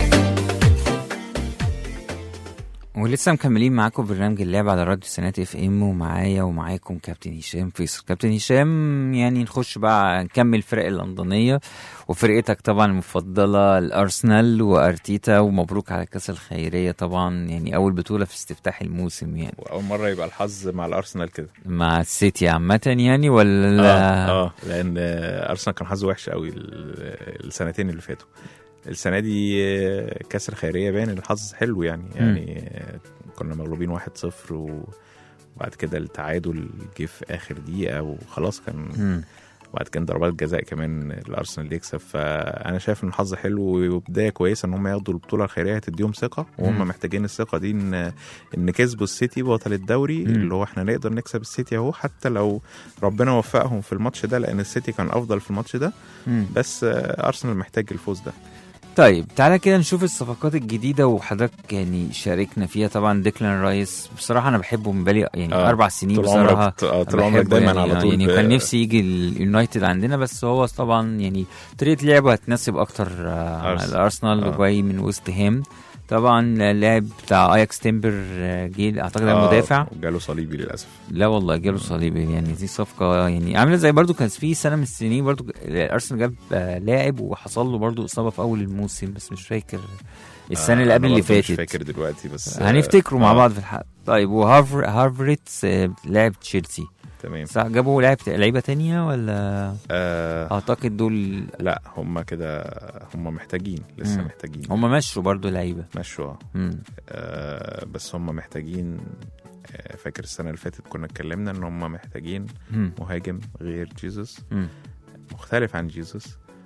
ولسه مكملين معاكم برنامج اللعب على راديو سنات اف ام ومعايا ومعاكم كابتن هشام فيصل كابتن هشام يعني نخش بقى نكمل الفرق اللندنيه وفرقتك طبعا المفضله الارسنال وارتيتا ومبروك على كاس الخيريه طبعا يعني اول بطوله في استفتاح الموسم يعني واول مره يبقى الحظ مع الارسنال كده مع السيتي عامه يعني ولا اه اه لان آه، ارسنال كان حظه وحش قوي ال- السنتين اللي فاتوا السنه دي آه، كاس الخيريه باين الحظ حلو يعني يعني آه، كنا مغلوبين 1-0 و- وبعد كده التعادل جه في اخر دقيقه وخلاص كان مم. وبعد كده ضربات جزاء كمان الارسنال يكسب فانا شايف ان الحظ حلو وبدايه كويسه ان هم ياخدوا البطوله الخيريه هتديهم ثقه وهم مم. محتاجين الثقه دي ان ان كسبوا السيتي بطل الدوري مم. اللي هو احنا نقدر نكسب السيتي اهو حتى لو ربنا وفقهم في الماتش ده لان السيتي كان افضل في الماتش ده مم. بس آه، ارسنال محتاج الفوز ده طيب تعالى كده نشوف الصفقات الجديده وحضرتك يعني شاركنا فيها طبعا ديكلان رايس بصراحه انا بحبه من بالي يعني آه، اربع سنين طول بصراحه عمرك آه، طول عمرك بحبه دايما يعني على طول يعني ب- كان نفسي يجي اليونايتد عندنا بس هو طبعا يعني طريقه لعبه هتناسب اكتر آه، أرسنال. الارسنال آه. وجاي من ويست هام طبعا اللاعب بتاع اياكس تيمبر آه، جه اعتقد ده آه، مدافع جاله صليبي للاسف لا والله جاله صليبي يعني دي صفقه يعني عامله زي برضو كان في سنه من السنين برضو ارسنال جاب آه، لاعب وحصل له برضو اصابه في اول الموسم بس مش فاكر السنه آه، اللي قبل أنا اللي برضه مش فاتت فاكر دلوقتي بس آه، هنفتكره مع آه، بعض في الحلقه طيب وهارفر هارفريتس آه، لاعب تشيلسي تمام صح جابوا لاعب لعيبه تانية ولا آه اعتقد دول لا هم كده هم محتاجين لسه مم. محتاجين هم مشوا برضو لعيبه مشوا آه. مم. آه بس هم محتاجين آه، فاكر السنه اللي فاتت كنا اتكلمنا ان هم محتاجين مم. مهاجم غير جيسوس مم. مختلف عن جيسوس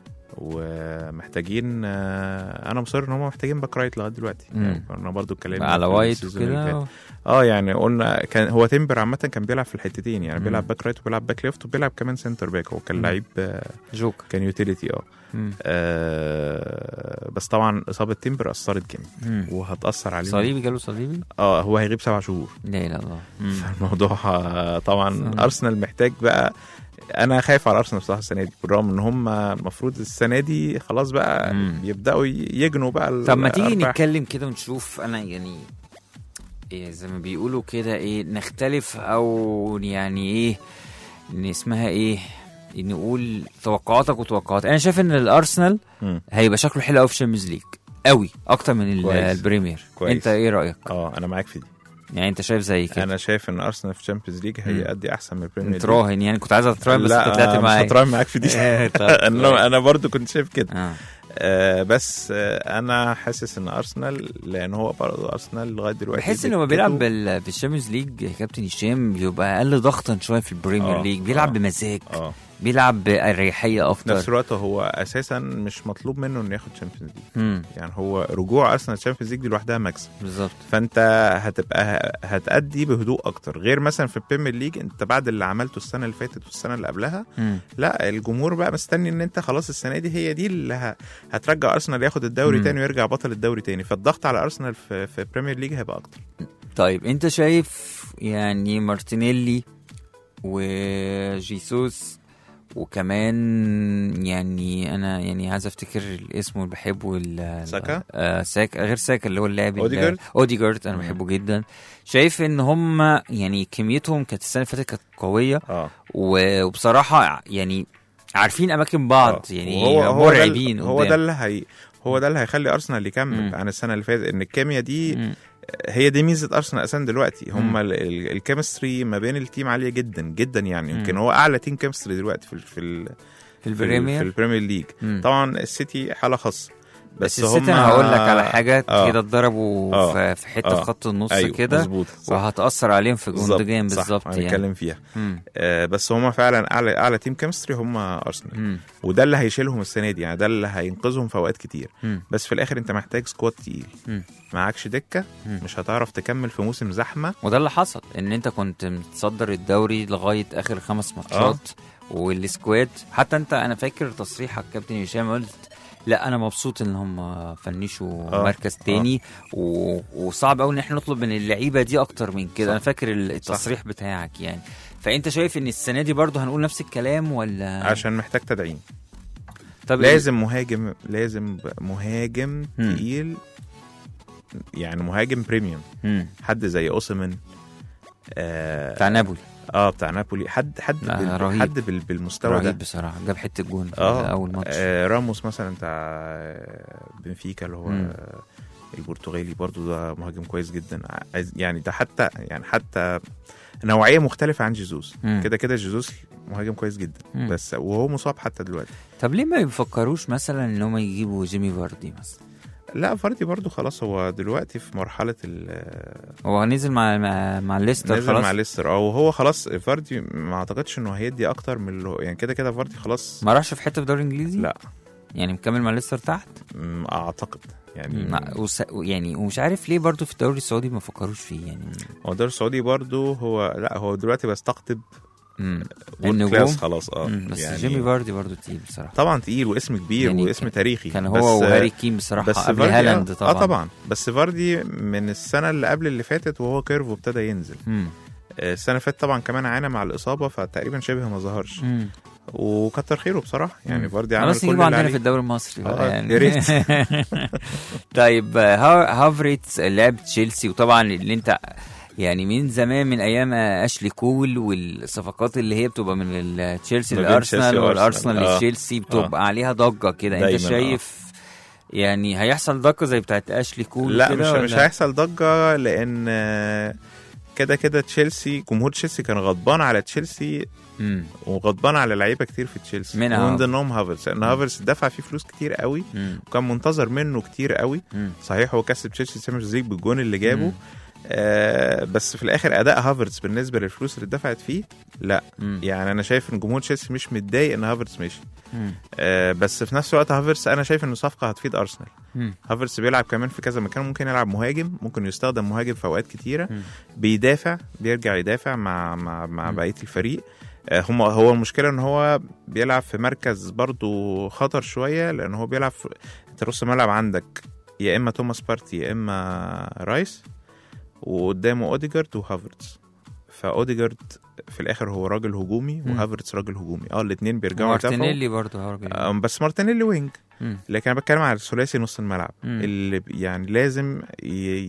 ومحتاجين آه، انا مصر ان هم محتاجين باك رايت لغايه دلوقتي مم. يعني كنا برضو اتكلمنا على في وايت السيزون اللي وكده فات. اه يعني قلنا كان هو تيمبر عامه كان بيلعب في الحتتين يعني مم. بيلعب باك رايت وبيلعب باك ليفت وبيلعب كمان سنتر باك هو كان مم. لعيب آه، جوكر كان يوتيليتي اه مم. آه، بس طبعا اصابه تيمبر اثرت جامد مم. وهتاثر عليه صليبي جاله صليبي اه هو هيغيب سبع شهور لا اله الا الله مم. فالموضوع آه، طبعا مم. ارسنال محتاج بقى انا خايف على ارسنال بصراحه السنه دي بالرغم ان هم المفروض السنه دي خلاص بقى مم. يبداوا يجنوا بقى طب ما تيجي الأرباح. نتكلم كده ونشوف انا يعني إيه زي ما بيقولوا كده ايه نختلف او يعني ايه ان اسمها ايه نقول توقعاتك وتوقعات انا شايف ان الارسنال مم. هيبقى شكله حلو قوي في الشامبيونز ليج قوي اكتر من ال- كويس. البريمير كويس. انت ايه رايك اه انا معاك في دي يعني انت شايف زي كده انا شايف ان ارسنال في الشامبيونز ليج هيأدي احسن من البريمير انت ليج. راهن يعني كنت عايز اتراهن بس لا انت طلعت آه، مش معايا هتراهن معاك في دي طب انا انا برضو كنت شايف كده آه. آه بس آه انا حاسس ان ارسنال لان هو برضه ارسنال لغايه دلوقتي بحس ان لما دكته- بيلعب بال- في الشامبيونز ليج يا كابتن هشام بيبقى اقل ضغطا شويه في البريمير آه، ليج بيلعب آه. بمزاج اه بيلعب باريحيه في نفس اكتر الوقت هو اساسا مش مطلوب منه انه ياخد تشامبيونز ليج امم يعني هو رجوع ارسنال تشامبيونز ليج دي لوحدها مكسب بالظبط فانت هتبقى هتأدي بهدوء اكتر غير مثلا في البريمير ليج انت بعد اللي عملته السنه اللي فاتت والسنه اللي قبلها مم. لا الجمهور بقى مستني ان انت خلاص السنه دي هي دي اللي ه- هترجع ارسنال ياخد الدوري مم. تاني ويرجع بطل الدوري تاني فالضغط على ارسنال في في البريمير ليج هيبقى اكتر طيب انت شايف يعني مارتينيلي وجيسوس وكمان يعني انا يعني عايز افتكر الاسم اللي بحبه ال- ساكا؟ آه ساكا غير ساكا اللي هو اللاعب ال- أوديجارد؟ اوديجارد انا مم. بحبه جدا شايف ان هم يعني كميتهم كانت السنه اللي فاتت كانت قويه اه و- وبصراحه يعني عارفين اماكن بعض آه. يعني وهو- هو ده ال- مرعبين هو قدام. ده اللي هي هو ده اللي هيخلي ارسنال يكمل مم. عن السنه اللي فاتت ان الكيمياء دي مم. هي دي ميزه ارسنال اساسا دلوقتي هم مم. ال- ال- الكيمستري ما بين التيم عاليه جدا جدا يعني مم. يمكن هو اعلى تيم كيمستري دلوقتي في ال- في ال- في في ال- في البريمير البريمير ليج مم. طبعا السيتي حاله خاصه بس, بس السيتي هم انا هقول لك على حاجه آه. كده اتضربوا آه. في- في حته آه. في خط النص ايوه كده مظبوط صح. وهتاثر عليهم في بالظبط، جوندوجان صح، بالظبط يعني هنتكلم فيها مم. آه بس هم فعلا اعلى اعلى تيم كيمستري هم ارسنال مم. وده اللي هيشيلهم السنه دي يعني ده اللي هينقذهم في اوقات كتير مم. بس في الاخر انت محتاج سكواد تقيل مم. معكش دكه مم. مش هتعرف تكمل في موسم زحمه وده اللي حصل ان انت كنت متصدر الدوري لغايه اخر خمس ماتشات والسكواد حتى انت انا فاكر تصريحك كابتن هشام قلت لا انا مبسوط ان هم فنشوا آه. مركز تاني و... وصعب قوي ان احنا نطلب من اللعيبه دي اكتر من كده صح. انا فاكر التصريح بتاعك يعني فانت شايف ان السنه دي برضه هنقول نفس الكلام ولا عشان محتاج تدعيم طب لازم مهاجم لازم مهاجم مم. تقيل يعني مهاجم بريميوم مم. حد زي اوسمن آه, بتاع نابولي اه بتاع نابولي حد حد لا، بال رهيب. حد بال بالمستوى ده رهيب بصراحه جاب حته جون في اه اول ماتش آه راموس مثلا بتاع آه، بنفيكا اللي هو مم. آه، البرتغالي برضو ده مهاجم كويس جدا عايز يعني ده حتى يعني حتى نوعيه مختلفه عن جيزوس مم. كده كده جيزوس مهاجم كويس جدا مم. بس وهو مصاب حتى دلوقتي طب ليه ما بيفكروش مثلا ان هم يجيبوا جيمي فاردي مثلا لا فاردي برضو خلاص هو دلوقتي في مرحله ال هو نزل مع مع, مع ليستر نزل خلاص مع ليستر او هو خلاص فاردي ما اعتقدش انه هيدي اكتر من اللي هو يعني كده كده فاردي خلاص ما راحش في حته في الدوري الانجليزي لا يعني مكمل مع ليستر تحت م- اعتقد يعني ما- وس... يعني ومش عارف ليه برضو في الدوري السعودي ما فكروش فيه يعني هو الدوري السعودي برضو هو لا هو دلوقتي بيستقطب امم وورد النجوم كلاس خلاص اه مم، بس يعني جيمي فاردي برضو تقيل بصراحه طبعا تقيل واسم كبير يعني واسم كان- تاريخي كان بس- هو وهاري كين بصراحه بس قبل فاردي هالاند آه, طبعا اه طبعا بس فاردي من السنه اللي قبل اللي فاتت وهو كيرفو ابتدى ينزل مم. آه، السنه اللي فاتت طبعا كمان عانى مع الاصابه فتقريبا شبه ما ظهرش مم. وكتر خيره بصراحه يعني مم. فاردي عمل خلاص كل نجيبه اللي عندنا في عليه الدوري المصري بقى آه، يعني يا ريت. طيب آه، ها- هافريتس لعب تشيلسي وطبعا اللي انت يعني من زمان من ايام اشلي كول والصفقات اللي هي بتبقى من ال- تشيلسي ما بين لارسنال تشيلسي والارسنال وأرسنال. آه. لتشيلسي بتبقى عليها ضجه كده انت دايماً، آه. شايف يعني هيحصل ضجه زي بتاعت اشلي كول لا كده مش مش ولا؟ هيحصل ضجه لان آه، كده كده تشيلسي جمهور تشيلسي كان غضبان على تشيلسي مم. وغضبان على لعيبه كتير في تشيلسي منها ومن ضمنهم هافرز لان هافرز دفع فيه فلوس كتير قوي مم. وكان منتظر منه كتير قوي مم. صحيح هو كسب تشيلسي تشامبيونز ليج بالجون اللي جابه مم. آه بس في الاخر اداء هافرز بالنسبه للفلوس اللي اتدفعت فيه لا مم. يعني انا شايف ان جمهور تشيلسي مش متضايق ان هافرز مشي مم. آه بس في نفس الوقت هافرز انا شايف انه صفقه هتفيد ارسنال مم. هافرز بيلعب كمان في كذا مكان ممكن يلعب مهاجم ممكن يستخدم مهاجم في اوقات كتيره مم. بيدافع بيرجع يدافع مع مع مع مم. بقيه الفريق آه، هم هو المشكله ان هو بيلعب في مركز برضو خطر شويه لان هو بيلعب في انت نص الملعب عندك يا اما توماس بارتي يا اما رايس وقدامه اوديجارد وهافرتز فاوديجارد في الاخر هو راجل هجومي مم. وهافرتز راجل هجومي اه الاثنين بيرجعوا يدافعوا مارتينيلي برضه هو راجل. آه، بس مارتينيلي وينج مم. لكن انا بتكلم على ثلاثي نص الملعب مم. اللي ب- يعني لازم ي...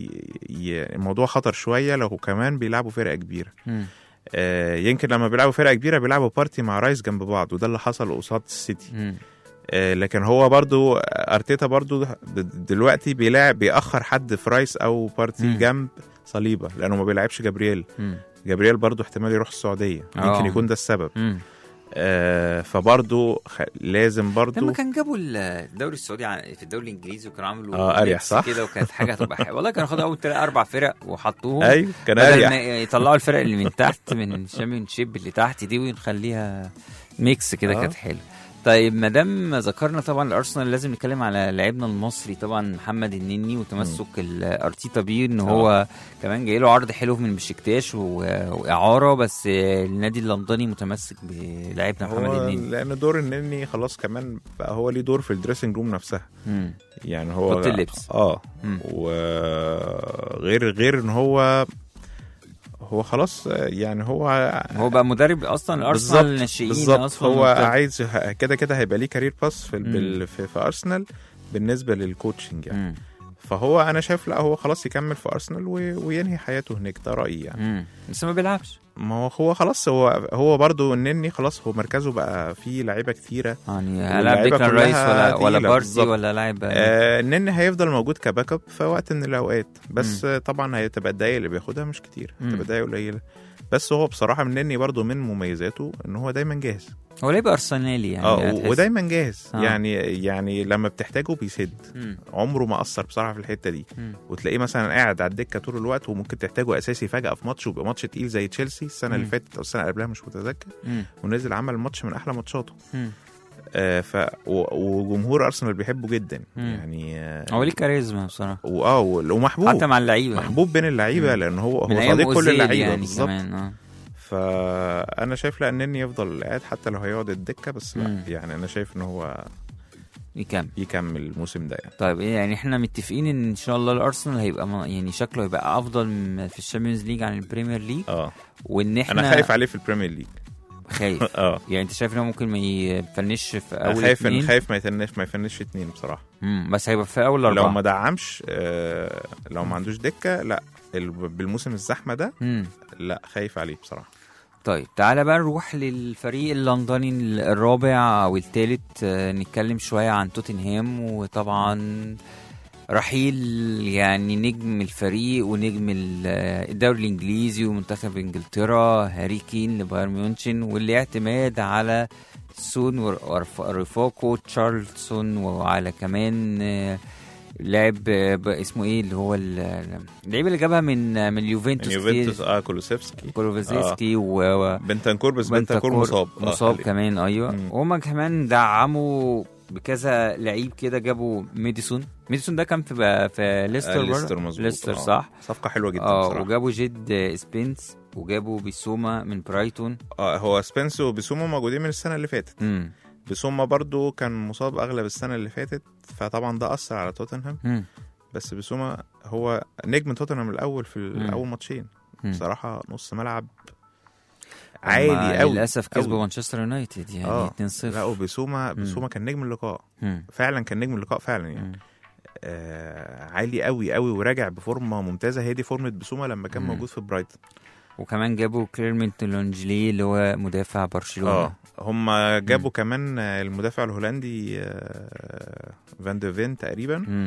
ي... الموضوع خطر شويه لو كمان بيلعبوا فرقه كبيره مم. آه يمكن لما بيلعبوا فرقه كبيره بيلعبوا بارتي مع رايس جنب بعض وده اللي حصل قصاد السيتي مم. آه لكن هو برضو ارتيتا برضو د- دلوقتي بيلاعب بيأخر حد في رايس او بارتي مم. جنب صليبه لانه ما بيلعبش جابرييل مم. جابرييل برضو احتمال يروح السعوديه آه. يمكن يكون ده السبب مم. آه فبرضو خ... لازم برضو لما كان جابوا الدوري السعودي عن- في الدوري الانجليزي وكانوا عملوا آه، أريح، ميكس صح؟ كده وكانت حاجه هتبقى حلوه والله كانوا خدوا اول تلات اربع فرق وحطوهم ايوه كان بدل اريح ما يطلعوا الفرق اللي من تحت من الشامبيون شيب اللي تحت دي ونخليها ميكس كده آه. كانت حلوه طيب ما دام ذكرنا طبعا الارسنال لازم نتكلم على لاعبنا المصري طبعا محمد النني وتمسك الارتيتا بيه ان هو كمان جاي له عرض حلو من بشكتاش و- واعاره بس النادي اللندني متمسك بلاعبنا محمد هو النني لان دور النني خلاص كمان بقى هو ليه دور في الدريسنج روم نفسها مم. يعني هو أوضة اللبس. اه مم. وغير غير ان هو هو خلاص يعني هو هو بقى مدرب اصلا الارسنال الناشئين بالظبط اصلا هو مبتدئ. عايز كده كده هيبقى ليه كارير باس في, مم. بال- في, في ارسنال بالنسبه للكوتشنج يعني مم. فهو انا شايف لا هو خلاص يكمل في ارسنال و- وينهي حياته هناك ده رايي يعني مم. بس ما بيلعبش ما هو هو خلاص هو هو برضه النني خلاص هو مركزه بقى فيه لعيبه كتيره يعني واللعيبة لاعب ديكلان كلها رايس ولا ولا تقيلة بارسي بالظبط. ولا لاعب آه النني هيفضل موجود كباك اب في وقت من الاوقات بس آه طبعا هتبقى الدقايق اللي بياخدها مش كتير مم. هتبقى دقايق قليله بس هو بصراحه من النني برضه من مميزاته ان هو دايما جاهز هو لعيب ارسنالي يعني اه هتحس. و- ودايما جاهز آه. يعني يعني لما بتحتاجه بيسد مم. عمره ما اثر بصراحه في الحته دي مم. وتلاقيه مثلا قاعد على الدكه طول الوقت وممكن تحتاجه اساسي فجاه في ماتش ويبقى ماتش تقيل زي تشيلسي السنه اللي مم. فاتت او السنه اللي قبلها مش متذكر مم. ونزل عمل ماتش من احلى ماتشاته مم. آه ف و- وجمهور ارسنال بيحبه جدا مم. يعني آه هو ليه كاريزما بصراحه واه ومحبوب حتى مع اللعيبه محبوب بين اللعيبه مم. لان هو من هو ايام صديق كل أوزيل اللعيبه يعني بالظبط كمان اه فانا شايف لا انني يفضل قاعد حتى لو هيقعد الدكه بس لا مم. يعني انا شايف ان هو يكمل يكمل الموسم ده يعني طيب إيه يعني احنا متفقين ان ان شاء الله الارسنال هيبقى م- يعني شكله هيبقى افضل م- في الشامبيونز ليج عن البريمير ليج اه وان احنا انا خايف عليه في البريمير ليج خايف اه يعني انت شايف ان هو ممكن ما يفنش في انا اول خايف إن اتنين خايف ما يتنش ما يفنش في اتنين بصراحه مم. بس هيبقى في اول اربعه لو ما دعمش آه لو ما عندوش دكه لا ال- بالموسم الزحمه ده مم. لا خايف عليه بصراحه طيب تعالى بقى نروح للفريق اللندني الرابع او الثالث نتكلم شويه عن توتنهام وطبعا رحيل يعني نجم الفريق ونجم ال- الدوري الانجليزي ومنتخب انجلترا هاري كين لبايرن ميونشن واللي اعتماد على سون ورف- ورفاقه تشارلسون وعلى كمان آه، لاعب آه، ب- اسمه ايه اللي هو ال- اللعيب اللي جابها من من اليوفنتوس يوفنتوس دي، اه كولوسيفسكي كولوفيزيسكي و بنتنكور بس بنتنكور مصاب آه، مصاب خلي- كمان ايوه مم. وهما كمان دعموا بكذا لعيب كده جابوا ميديسون ميديسون ده كان في في ليستر آه، برضه؟ ليستر مظبوط ليستر آه. صح صفقه حلوه جدا اه بصراحه وجابوا جيد سبينس وجابوا بيسوما من برايتون اه هو سبنس وبيسومو موجودين من السنه اللي فاتت امم بيسوما برضو كان مصاب اغلب السنه اللي فاتت فطبعا ده اثر على توتنهام امم بس بيسوما هو نجم توتنهام الاول في مم. الاول ماتشين مم. بصراحه نص ملعب هما عالي قوي للاسف كسبوا قوي. مانشستر يونايتد يعني اه 2-0 لا وبيسوما بيسوما كان نجم اللقاء مم. فعلا كان نجم اللقاء فعلا يعني مم. آه عالي قوي قوي وراجع بفورمه ممتازه هي دي فورمه بيسوما لما كان مم. موجود في برايتون وكمان جابوا كليرمنت لونجلي اللي هو مدافع برشلونه اه هم جابوا كمان آه، المدافع الهولندي آه فان دو فين تقريبا مم.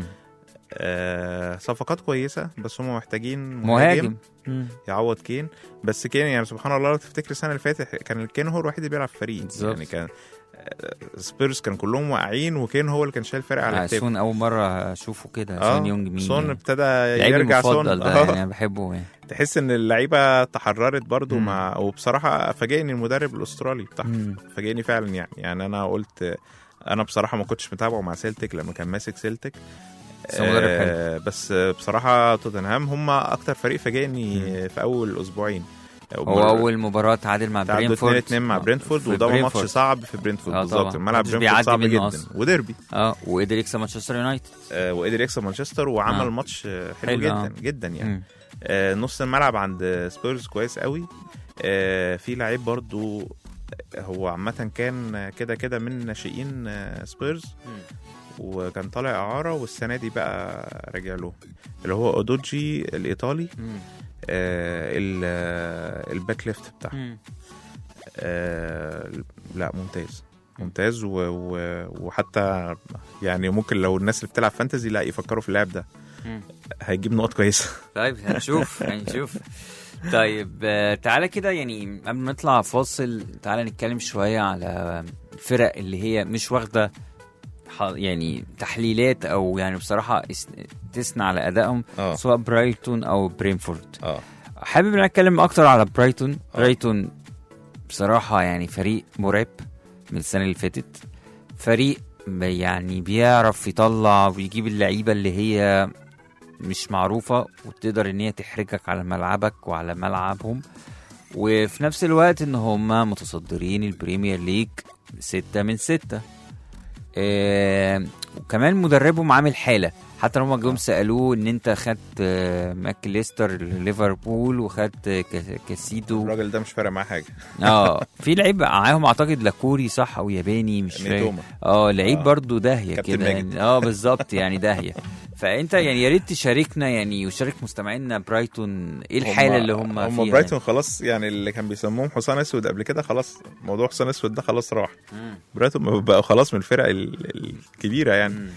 آه صفقات كويسه بس هم محتاجين مهاجم, مهاجم مم. يعوض كين بس كين يعني سبحان الله لو تفتكر السنه اللي فاتت كان كين هو الوحيد اللي بيلعب في الفريق بالظبط. يعني كان آه، سبيرز كان كلهم واقعين وكين هو اللي كان شايل الفرق على آه، كتافه سون اول مره اشوفه كده اه سون يونج مين سون يعني. ابتدى لعيبي يرجع سون المفضل ده آه. يعني انا بحبه يعني تحس ان اللعيبه تحررت برضو مم. مع وبصراحه فاجئني المدرب الاسترالي بتاعهم مم. فاجئني فعلا يعني يعني انا قلت انا بصراحه ما كنتش متابعه مع سيلتيك لما كان ماسك سيلتيك بس هو مدرب حلو. آه بس بصراحه توتنهام هم اكتر فريق فاجئني في اول اسبوعين هو اول مباراه تعادل مع تعادلوا 2 برينفورد 2 مع آه، برينفورد في وده ماتش برينفورد. صعب في برينفورد آه، بالظبط طبعا. الملعب محدش برينفورد بيعدي صعب منه جدا أصلا. وديربي اه وقدر يكسب مانشستر يونايتد آه وقدر يكسب مانشستر وعمل آه. ماتش آه، حلو, حلو، جدا آه. جدا يعني مم. آه، نص الملعب عند سبيرز كويس قوي آه، في لعيب برضو هو عامة كان كده كده من ناشئين آه، سبيرز وكان طالع إعارة والسنة دي بقى راجع له اللي هو أودوجي الإيطالي مم. آه، ال- آه، الباك ليفت بتاعه مم. آه، لا ممتاز ممتاز و... و... وحتى يعني ممكن لو الناس اللي بتلعب فانتزي لا يفكروا في اللاعب ده مم. هيجيب نقط كويسه طيب هنشوف هنشوف طيب آه، تعالى كده يعني قبل ما نطلع فاصل تعالى نتكلم شويه على الفرق اللي هي مش واخده ح- يعني تحليلات او يعني بصراحه اس- تثنى على ادائهم اه سواء برايتون او برينفورد اه حابب ان أنا اتكلم اكتر على برايتون برايتون بصراحه يعني فريق مرعب من السنه اللي فاتت فريق ب- يعني بيعرف يطلع ويجيب اللعيبه اللي هي مش معروفه وتقدر ان هي تحرجك على ملعبك وعلى ملعبهم وفي نفس الوقت ان هم متصدرين البريمير ليج ستة من ستة آه وكمان مدربهم عامل حالة حتى لما جم سألوه ان انت خدت آه ماكليستر ليفربول وخدت آه، ك- كاسيدو الراجل ده مش فارق معاه حاجه اه في لعيب معاهم اعتقد لاكوري صح او ياباني مش فاهم نيتوما اه لعيب آه. برضو داهيه كابتن كده ماجد. يعني اه بالظبط يعني داهيه فانت يعني يا ريت تشاركنا يعني وشارك مستمعينا برايتون ايه الحاله اللي هم هم فيها برايتون خلاص يعني اللي كان بيسموهم حصان اسود قبل كده خلاص موضوع حصان اسود ده خلاص راح مم. برايتون بقى خلاص من الفرق ال- الكبيره يعني مم.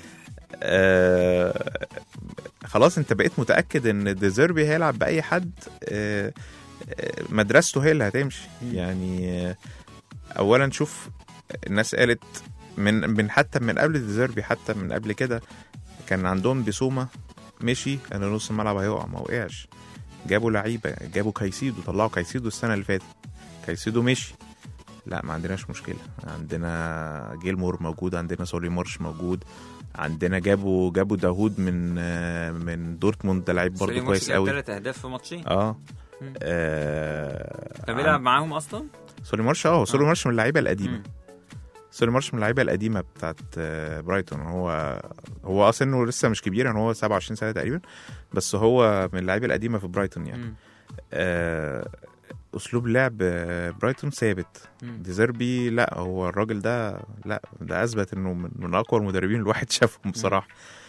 آه خلاص انت بقيت متاكد ان ديزيربي هيلعب باي حد آه آه، مدرسته هي اللي هتمشي يعني آه اولا شوف الناس قالت من من حتى من قبل ديزيربي حتى من قبل كده كان عندهم بسومه مشي انا نص الملعب هيقع ما وقعش جابوا لعيبه جابوا كايسيدو طلعوا كايسيدو السنه اللي فاتت كايسيدو مشي لا ما عندناش مشكله عندنا جيلمور موجود عندنا سولي مارش موجود عندنا جابوا جابوا داوود من آه، من دورتموند ده لعيب برضه سليم كويس مرسي جاب قوي ثلاث اهداف في ماتشين اه مم. آه، كان بيلعب معاهم اصلا سولي مارش اه سولي آه. مارش من اللعيبه القديمه مم. سولي مارش من اللعيبه القديمه بتاعت آه، برايتون هو هو اصلا انه لسه مش كبير يعني هو 27 سنه تقريبا بس هو من اللعيبه القديمه في برايتون يعني مم. آه، اسلوب لعب آه، برايتون ثابت مم. ديزيربي لا هو الراجل ده لا ده اثبت انه من, من اقوى المدربين الواحد شافهم بصراحه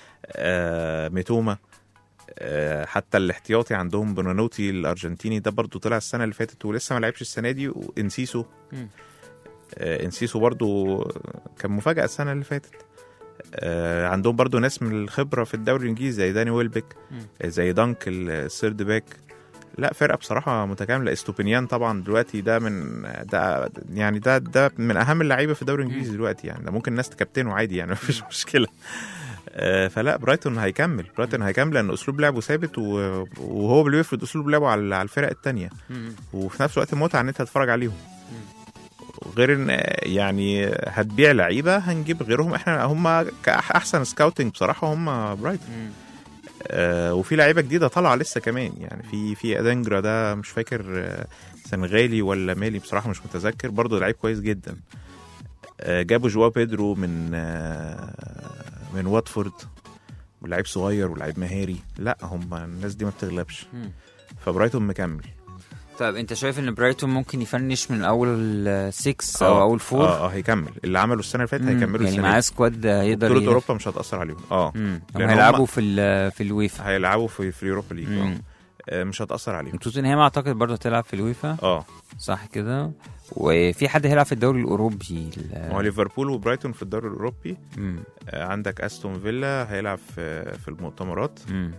آه ميتوما آه حتى الاحتياطي عندهم بونانوتي الارجنتيني ده برضو طلع السنه اللي فاتت ولسه ما لعبش السنه دي وانسيسو مم. آه انسيسو برضو كان مفاجاه السنه اللي فاتت آه عندهم برضو ناس من الخبره في الدوري الانجليزي زي داني ويلبك مم. آه زي دانك السيرد باك لا فرقه بصراحه متكامله استوبينيان طبعا دلوقتي ده من ده يعني ده ده من اهم اللعيبه في الدوري الانجليزي دلوقتي يعني ده ممكن الناس تكابتنه عادي يعني مفيش مشكله آه، فلا برايتون هيكمل برايتون هيكمل لان اسلوب لعبه ثابت و- وهو اللي بيفرض اسلوب لعبه على على الفرق التانية وفي نفس الوقت متعه ان انت تتفرج عليهم غير ان آه، يعني هتبيع لعيبه هنجيب غيرهم احنا هم احسن سكاوتنج بصراحه هم برايتون آه وفي لعيبه جديده طالعه لسه كمان يعني في في ادنجرا ده مش فاكر آه، سنغالي ولا مالي بصراحه مش متذكر برضه لعيب كويس جدا آه جابوا جواو بيدرو من آه من واتفورد ولعيب صغير ولعيب مهاري لا هم الناس دي ما بتغلبش مم. فبرايتون مكمل طيب انت شايف ان برايتون ممكن يفنش من اول 6 او آه، اول 4 اه اه هيكمل اللي عمله السنه اللي فاتت هيكملوا يعني السنه معاه دي. سكواد هيقدر بطوله يلف. اوروبا مش هتاثر عليهم اه مم. هم لأن هيلعبوا هم- في ال- في الويفا هيلعبوا في في اليوروبا ليج آه. مم. آه، مش هتاثر عليهم توتنهام اعتقد برضه هتلعب في الويفا اه صح كده وفي حد هيلعب في الدوري الاوروبي ال- هو ليفربول وبرايتون في الدوري الاوروبي مم. آه، عندك استون فيلا هيلعب في في المؤتمرات مم.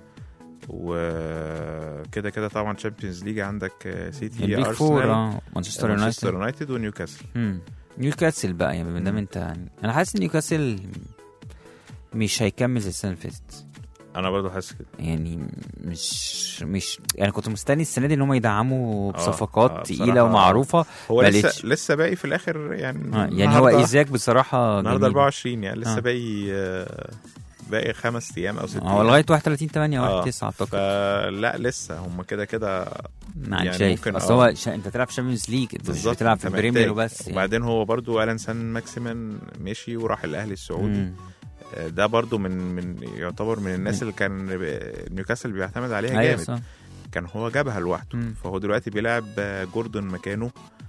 وكده كده طبعا تشامبيونز ليج عندك آه، سيتي البيج فور ارسنال اه مانشستر مانشستر يونايتد يونايتد ونيوكاسل مم. نيوكاسل بقى يعني ما دام مم. انت يعني انا حاسس ان نيوكاسل مش هيكمل زي السنه اللي فاتت انا برضو حاسس كده يعني مش مش يعني كنت مستني السنه دي ان هم يدعموا آه، بصفقات آه، تقيله بصراحة ومعروفه هو ما لسه لقيتش. لسه باقي في الاخر يعني آه يعني هو النهاردة- ايزاك بصراحه النهارده جميل. 24 يعني لسه آه. باقي آه، باقي خمس ايام او ست هو ايام لغايه 31 8 آه، 1 9 اعتقد فلا لسه هم كده كده يعني يعني شايف ممكن، اصل آه. هو شا... انت بتلعب شامبيونز ليج انت مش بالظبط بتلعب في أنت البريمير محتاج. وبس يعني. وبعدين هو برضو الان سان ماكسيمان مشي وراح الاهلي السعودي مم. آه، ده برضو من من يعتبر من الناس اللي كان ب- نيوكاسل بيعتمد عليها ايوه جامد صح كان هو جابها لوحده مم. فهو دلوقتي بيلعب آه، جوردون مكانه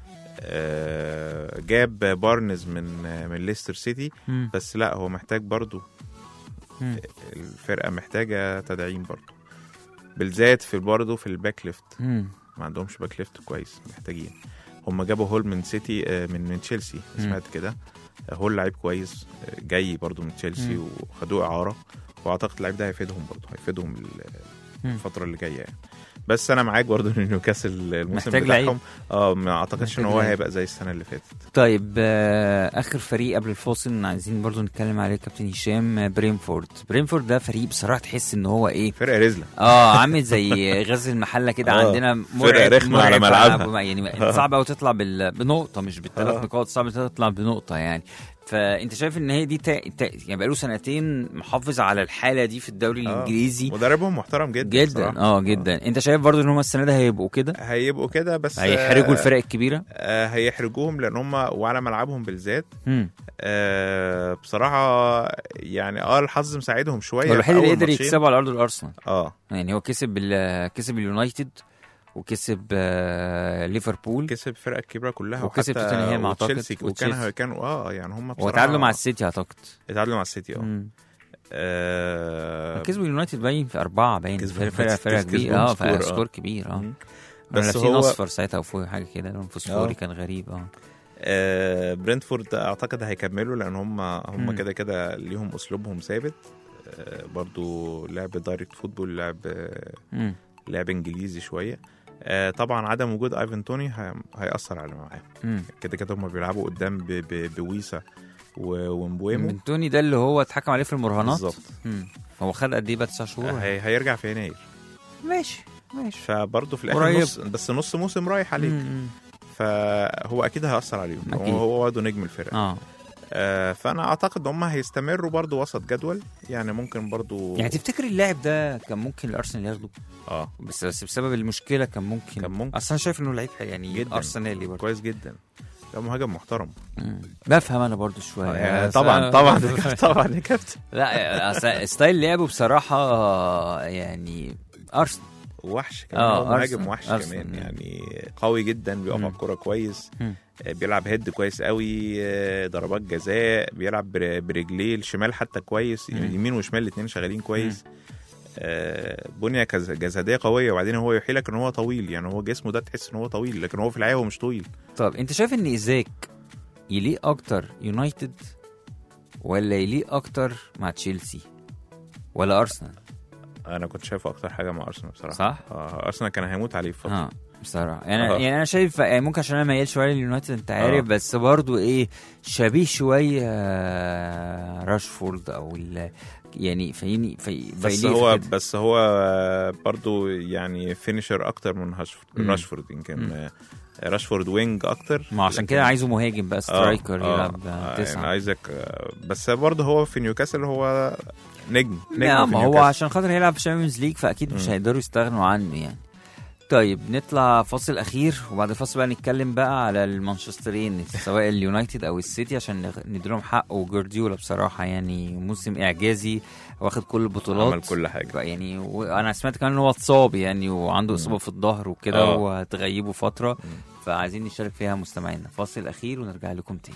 آه، جاب بارنز من آه، من ليستر سيتي مم. بس لا هو محتاج برضو مم. الفرقه محتاجه تدعيم برضو بالذات في برضو في الباك ليفت مم. ما عندهمش باك ليفت كويس محتاجين هم جابوا هول من سيتي آه، من من تشيلسي مم. سمعت كده آه، هول لعيب كويس آه، جاي برضو من تشيلسي مم. وخدوه اعاره واعتقد اللعيب ده هيفيدهم برضو هيفيدهم ال- مم. الفتره اللي جايه يعني بس انا معاك برضو ان نيوكاسل الموسم محتاج لعيب. بتاعهم اه ما اعتقدش محتاج ان هو لعيب. هيبقى زي السنه اللي فاتت طيب آه، اخر فريق قبل الفاصل عايزين برضو نتكلم عليه كابتن هشام آه، برينفورد برينفورد ده فريق بصراحه تحس ان هو ايه فرقه رزله اه عامل زي غزل المحله كده آه، عندنا فرقة رخمة على مرعب ملعبها. على- يعني صعب قوي تطلع بال... بنقطه مش بالثلاث آه. نقاط صعب تطلع بنقطه يعني فانت شايف ان هي دي تا... تا... يعني بقاله سنتين محافظ على الحاله دي في الدوري آه. الانجليزي مدربهم محترم جدا جدا بصراحة. اه جدا انت شايف برضو ان هم السنه دي هيبقوا كده هيبقوا كده بس هيحرجوا آه، الفرق الكبيره آه، هيحرجوهم لان هم وعلى ملعبهم بالذات مم. آه، بصراحه يعني اه الحظ مساعدهم شويه هو في الوحيد اللي أول قدر ماتشين. يكسبه على ارض الارسنال اه يعني هو كسب ال... كسب اليونايتد وكسب آه، ليفربول كسب الفرق الكبيره كلها وكسب وحتى توتنهام أعتقد، وتشيلسي وكان وتشيلسي. كانوا اه يعني هم بصراحه وتعادلوا مع السيتي اعتقد اتعادلوا مع السيتي اه مم. آه، كسبوا اليونايتد باين في أربعة باين كسبوا فرقة فرقة اليونايتد، فرقة كبيرة كسبوهم اه سكور، آه. سكور كبير اه مم. بس بس لابسين هو اصفر ساعتها او فوق حاجة كده لون فوسفوري آه. كان غريب اه آه، برنتفورد اعتقد هيكملوا لان هم هم مم. كده كده ليهم اسلوبهم ثابت آه، برضو لعب دايركت فوتبول لعب آه، مم. لعب انجليزي شويه آه، طبعا عدم وجود ايفن توني هي- هيأثر على معاهم مم. كده كده هم بيلعبوا قدام ب- ب- بويسا و- ومبويمو بنتوني ده اللي هو اتحكم عليه في المراهنات بالظبط مم. هو خد قد ايه بقى تسع شهور هي- هيرجع في يناير ماشي ماشي فبرضه في الاخر قريب. نص بس نص موسم رايح عليك مم. فهو اكيد هيأثر عليهم أكيد. هو هو برضه نجم الفرقه اه آه فانا اعتقد ان هم هيستمروا برضه وسط جدول يعني ممكن برضه يعني تفتكر اللاعب ده كان ممكن الارسنال ياخده اه بس بس بسبب المشكله كان ممكن كان ممكن. اصلا شايف انه لعيب يعني جدا. ارسنالي برضه كويس جدا ده مهاجم محترم مم. بفهم انا برضه شويه يعني بس طبعا أنا- طبعا طبعا يا كابتن لا أصل ستايل لعبه بصراحه يعني ارسنال وحش كمان آه، هو مهاجم أرسنال. وحش أرسنال. كمان يعني قوي جدا بيقف مم. على الكوره كويس مم. آه، بيلعب هيد كويس قوي آه، ضربات جزاء بيلعب بر- برجليه الشمال حتى كويس مم. يمين وشمال الاثنين شغالين كويس آه، بنيه كز- جسديه قويه وبعدين هو يوحي لك ان هو طويل يعني هو جسمه ده تحس ان هو طويل لكن هو في الحقيقه هو مش طويل طب انت شايف ان ايزاك يليق اكتر يونايتد ولا يليق اكتر مع تشيلسي ولا ارسنال انا كنت شايفه اكتر حاجه مع ارسنال بصراحه صح؟ آه ارسنال كان هيموت عليه في فتره اه بصراحه يعني آه. يعني انا شايف يعني ممكن عشان انا ميال شويه لليونايتد انت عارف آه. بس برضو ايه شبيه شويه آه، راشفورد او ال يعني فاهمني في بس فايليه هو في كده. بس هو برضو يعني فينيشر اكتر من هاشفورد مم. راشفورد يمكن آه، راشفورد وينج اكتر ما عشان لكن- كده عايزه مهاجم بقى آه، سترايكر آه، يلعب آه، آه، يعني تسعه عايزك آه، بس برضه هو في نيوكاسل هو نجم نجم لا في ما هو نيوكاسل. عشان خاطر هيلعب في الشامبيونز ليج فاكيد مش مم. هيقدروا يستغنوا عنه يعني طيب نطلع فاصل اخير وبعد الفاصل بقى نتكلم بقى على المانشسترين سواء اليونايتد او السيتي عشان نغ- نديلهم حق وجوارديولا بصراحه يعني موسم اعجازي واخد كل البطولات عمل كل حاجه بقى يعني وانا سمعت كمان ان هو اتصاب يعني وعنده اصابه في الظهر وكده آه. وهتغيبه فتره فعايزين نشارك فيها مستمعينا فاصل اخير ونرجع لكم تاني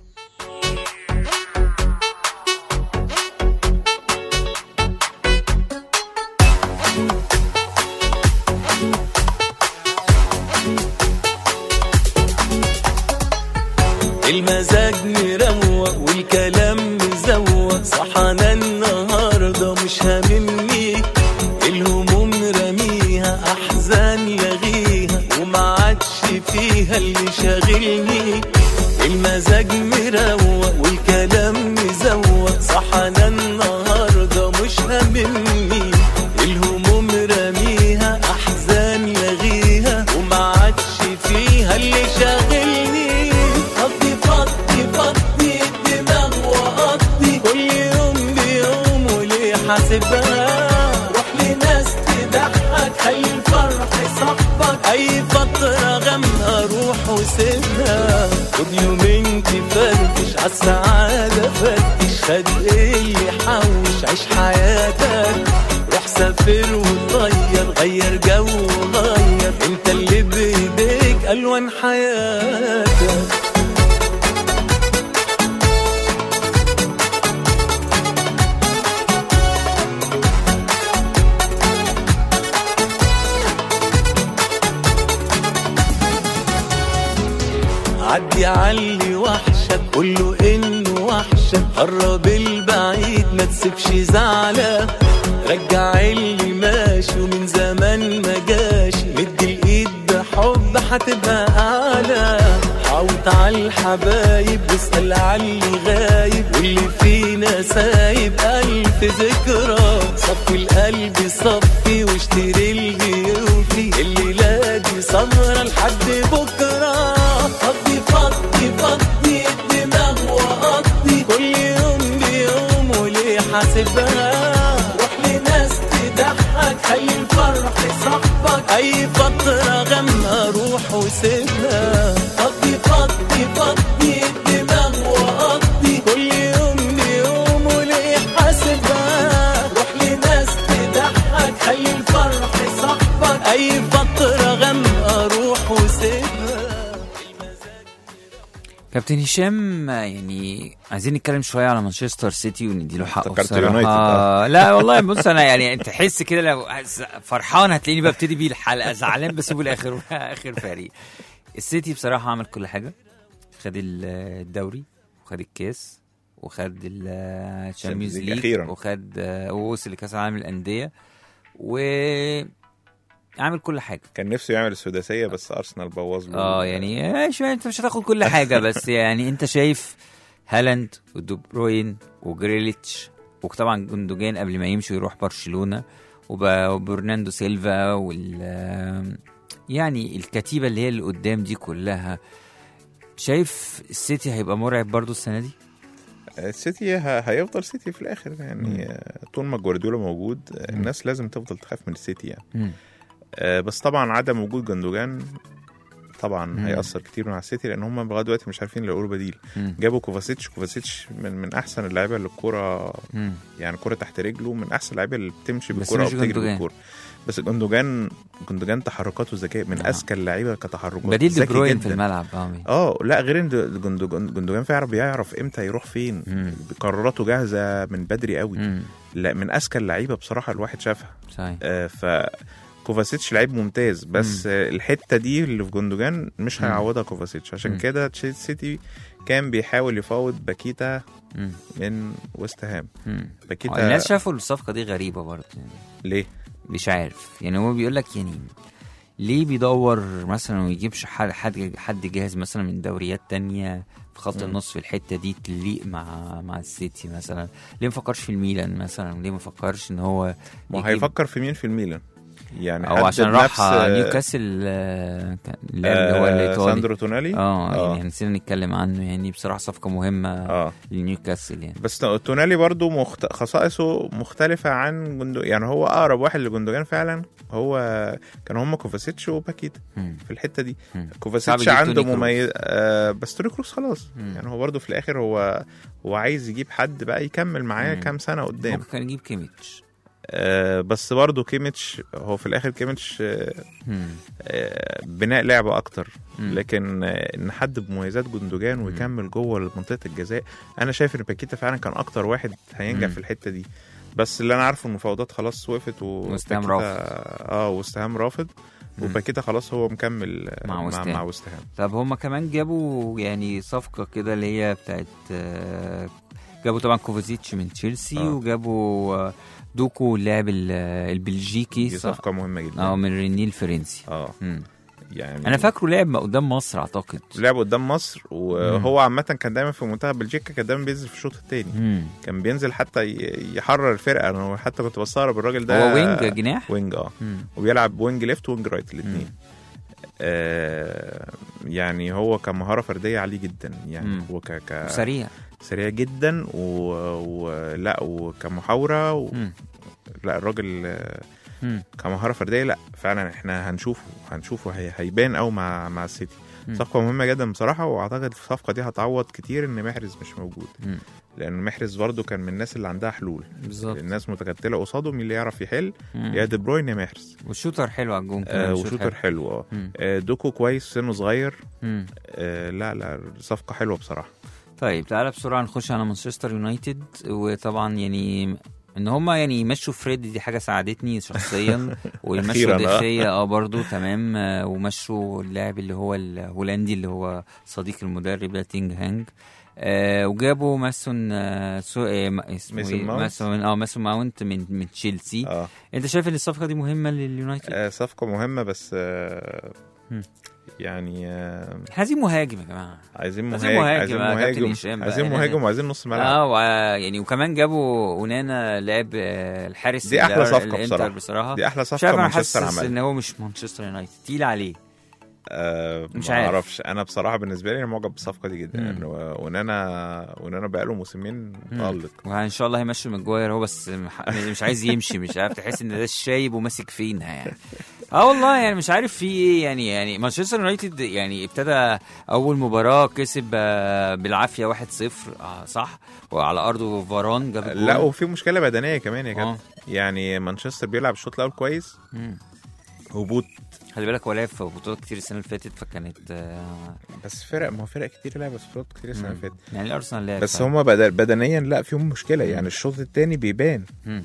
المزاج مروق والكلام مزوق صحنا النهارده مش هاممني الهموم رميها احزان لغيها وما عادش فيها اللي شاغلني المزاج مروق والكلام مزوق صحنا النهارده مش هاممني الهموم رميها احزان لغيها وما عادش فيها اللي شاغلني فضي فضي فضي الدماغ وقضي كل يوم بيوم وليه حاسبها روح لناس تضحك خلي الفرح صاحبك اي فترة غامقة روح وسيبها خد يومين تفرفش عالسعادة فتش خد ايه اللي حوش عيش حياتك روح سافر وطير غير جو وغير انت اللي بايديك الوان حياتك عدي علي وحشك قوله انه وحشك قرب البعيد ما تسيبش زعلة رجع اللي ماشي ومن زمان ما جاش مد الايد بحب هتبقى اعلى حاوط على الحبايب واسأل على اللي غايب واللي فينا سايب ألف ذكرى صفي القلب صفي واشتري اللي يوفي الليلة دي سهرة لحد بكرة فضي فضي فضي الدماغ وقضي كل يوم بيوم وليه حاسبها روح لناس تضحك خلي الفرح صاحبك اي فترة غامقة روح وسيبها فضي فضي فضي الدماغ وقضي كل يوم بيوم وليه حاسبها روح لناس تضحك خلي الفرح صاحبك اي فترة غامقة روح وسيبها كابتن هشام يعني عايزين نتكلم شويه على مانشستر سيتي ونديله حقه افتكرت بصراحه يونايتد، آه. لا والله بص انا يعني انت تحس كده لو فرحان هتلاقيني ببتدي بيه الحلقه زعلان بسيبه الاخر اخر فريق السيتي بصراحه عمل كل حاجه خد ال- الدوري وخد الكاس وخد الشامبيونز League ليج أخيراً. وخد ووصل لكاس العالم للانديه و عامل كل حاجه كان نفسه يعمل السداسيه بس ارسنال بوظ له اه يعني آه، شوية انت مش هتاخد كل حاجه بس يعني انت شايف هالاند ودو بروين وجريليتش وطبعا جندوجان قبل ما يمشي يروح برشلونه وب- وبرناندو سيلفا وال آم، يعني الكتيبه اللي هي اللي قدام دي كلها شايف السيتي هيبقى مرعب برضو السنه دي السيتي ه- هيفضل سيتي في الاخر يعني آه، طول ما جوارديولا موجود آه، الناس لازم تفضل تخاف من السيتي يعني مم. آه، بس طبعا عدم وجود جندوجان طبعا مم. هيأثر كتير مع السيتي لان هم لغايه دلوقتي مش عارفين يلاقوا له بديل مم. جابوا كوفاسيتش كوفاسيتش من, من احسن اللعيبه اللي الكوره مم. يعني كرة تحت رجله من احسن اللعيبه اللي بتمشي بس بالكوره او مش بتجري جندوجان. بالكوره بس جندوجان جندوجان تحركاته ذكيه من آه. اذكى اللعيبه كتحركات بديل دي ذكي بروين جداً. في الملعب اه اه لا غير ان جندوجان جندوجان فعلا بيعرف امتى يروح فين مم. قراراته جاهزه من بدري قوي مم. لا من اذكى اللعيبه بصراحه الواحد شافها صحيح آه ف كوفاسيتش لعيب ممتاز بس آه الحته دي اللي في جندوجان مش مم. هيعوضها كوفاسيتش عشان مم. كده تشيلسي سيتي كان بيحاول يفاوض باكيتا مم. من ويست هام مم. باكيتا الناس شافوا الصفقه دي غريبه برضه يعني ليه؟ مش عارف يعني هو بيقول لك يعني ليه بيدور مثلا ويجيبش حد حد حد جاهز مثلا من دوريات تانية في خط النص في الحته دي تليق مع مع السيتي مثلا ليه ما فكرش في الميلان مثلا ليه ما فكرش ان هو ما هو يجيب- هيفكر في مين في الميلان يعني او حد عشان بنفس- راح نيوكاسل آه، كان- اللاعب اللي هو آه، الايطالي ساندرو تونالي اه آه. يعني نسينا نتكلم عنه يعني بصراحه صفقه مهمه اه لنيوكاسل يعني بس تونالي برضو مخت... خصائصه مختلفة عن جندو يعني هو أقرب واحد لجندوجان فعلا هو كان هم كوفاسيتش وباكيتا مم. في الحتة دي مم. صعب كوفاسيتش يجيب عنده توني كروس. مميز آه بس توني كروس خلاص مم. يعني هو برضو في الآخر هو هو عايز يجيب حد بقى يكمل معاه مم. كام سنة قدام ممكن كان يجيب كيميتش آه بس برضو كيميتش هو في الآخر كيميتش آه مم. آه بناء لعبة أكتر مم. لكن آه، ان حد بمميزات جندوجان ويكمل جوه منطقه الجزاء انا شايف ان باكيتا فعلا كان اكتر واحد هينجح مم. في الحته دي بس اللي انا عارفه ان المفاوضات خلاص وقفت و واستهام باكيتا- اه واستهام رافض مم. وباكيتا خلاص هو مكمل آه، مع مع, وستهام. مع وستهام طب هما كمان جابوا يعني صفقة كده اللي هي بتاعت آه، جابوا طبعا كوفازيتش من تشيلسي آه. وجابوا آه، دوكو اللاعب ال- البلجيكي دي ص- صفقه مهمه جدا اه من ريني الفرنسي اه مم. يعني انا فاكره لعب قدام مصر اعتقد لعب قدام مصر وهو عامه كان دايما في منتخب بلجيكا كان دايما بينزل في الشوط الثاني مم. كان بينزل حتى ي- يحرر الفرقه انا حتى كنت بستغرب الراجل ده هو وينج جناح وينج اه مم. وبيلعب وينج ليفت وينج رايت الاثنين مم. آه يعني هو كمهاره فرديه عاليه جدا يعني مم. هو ك ك سريع سريع جدا و... و... لا وكمحاوره و... مم. لا الراجل آه، مم. كمهاره فرديه لا فعلا احنا هنشوفه هنشوفه هي... هيبان قوي مع مع السيتي مم. صفقه مهمه جدا بصراحه واعتقد الصفقه دي هتعوض كتير ان محرز مش موجود مم. لان محرز برضه كان من الناس اللي عندها حلول بالظبط الناس متكتله قصاده مين اللي يعرف يحل مم. يا دي بروين يا محرز والشوتر حلو على الجون كمان آه شوت وشوتر حلو. حلو اه مم. آه، دوكو كويس سنه صغير مم. آه لا لا صفقه حلوه بصراحه طيب تعالى بسرعه نخش على مانشستر يونايتد وطبعا يعني ان هما يعني يمشوا فريد دي حاجه ساعدتني شخصيا ويمشوا أخيراً، آه. دخية اه برضو تمام آه، ومشوا اللاعب اللي هو الهولندي اللي هو صديق المدرب ده تينج هانج آه وجابوا ماسون آه سو آه ما- اسمه ميسون ايه ماونت. ماسون اه ماسون ماونت من من تشيلسي اه انت شايف ان الصفقه دي مهمه لليونايتد؟ آه، صفقه مهمه بس آه مم. يعني آه احنا عايزين مهاجم يا جماعه عايزين عايزين مهاجم مهاجم عايزين يا كابتن مهاجم هشام بقى. عايزين يعني- مهاجم وعايزين نص ملعب اه وع- يعني وكمان جابوا اونانا لعب آه، الحارس دي أحلى اللي- صفقة الانتر بصراحة. بصراحه دي احلى مش عارف صفقه انا مانشستر حاسس عملها ان هو مش مانشستر يونايتد تقيل عليه آه مش ما عارف. اعرفش انا بصراحه بالنسبه لي انا معجب بالصفقه دي جدا مم. يعني ونانا ونانا بقاله موسمين متالق وان شاء الله هيمشي ماجواير هو بس مح- مش عايز يمشي مش عارف تحس ان ده الشايب وماسك فينها يعني اه والله يعني مش عارف في ايه يعني يعني مانشستر يونايتد يعني ابتدى اول مباراه كسب آه، بالعافيه 1-0 آه صح وعلى ارضه فاران جاب الجول. لا وفي مشكله بدنيه كمان يا آه. كابتن يعني مانشستر بيلعب الشوط الاول كويس مم. هبوط خلي بالك هو لعب في بطولات كتير السنه اللي فاتت فكانت آه، بس فرق ما هو فرق كتير لعبت بطولات كتير السنه اللي مم. فاتت يعني الارسنال لعب بس فعلا. هم بدنيا لا فيهم مشكله يعني الشوط الثاني بيبان مم.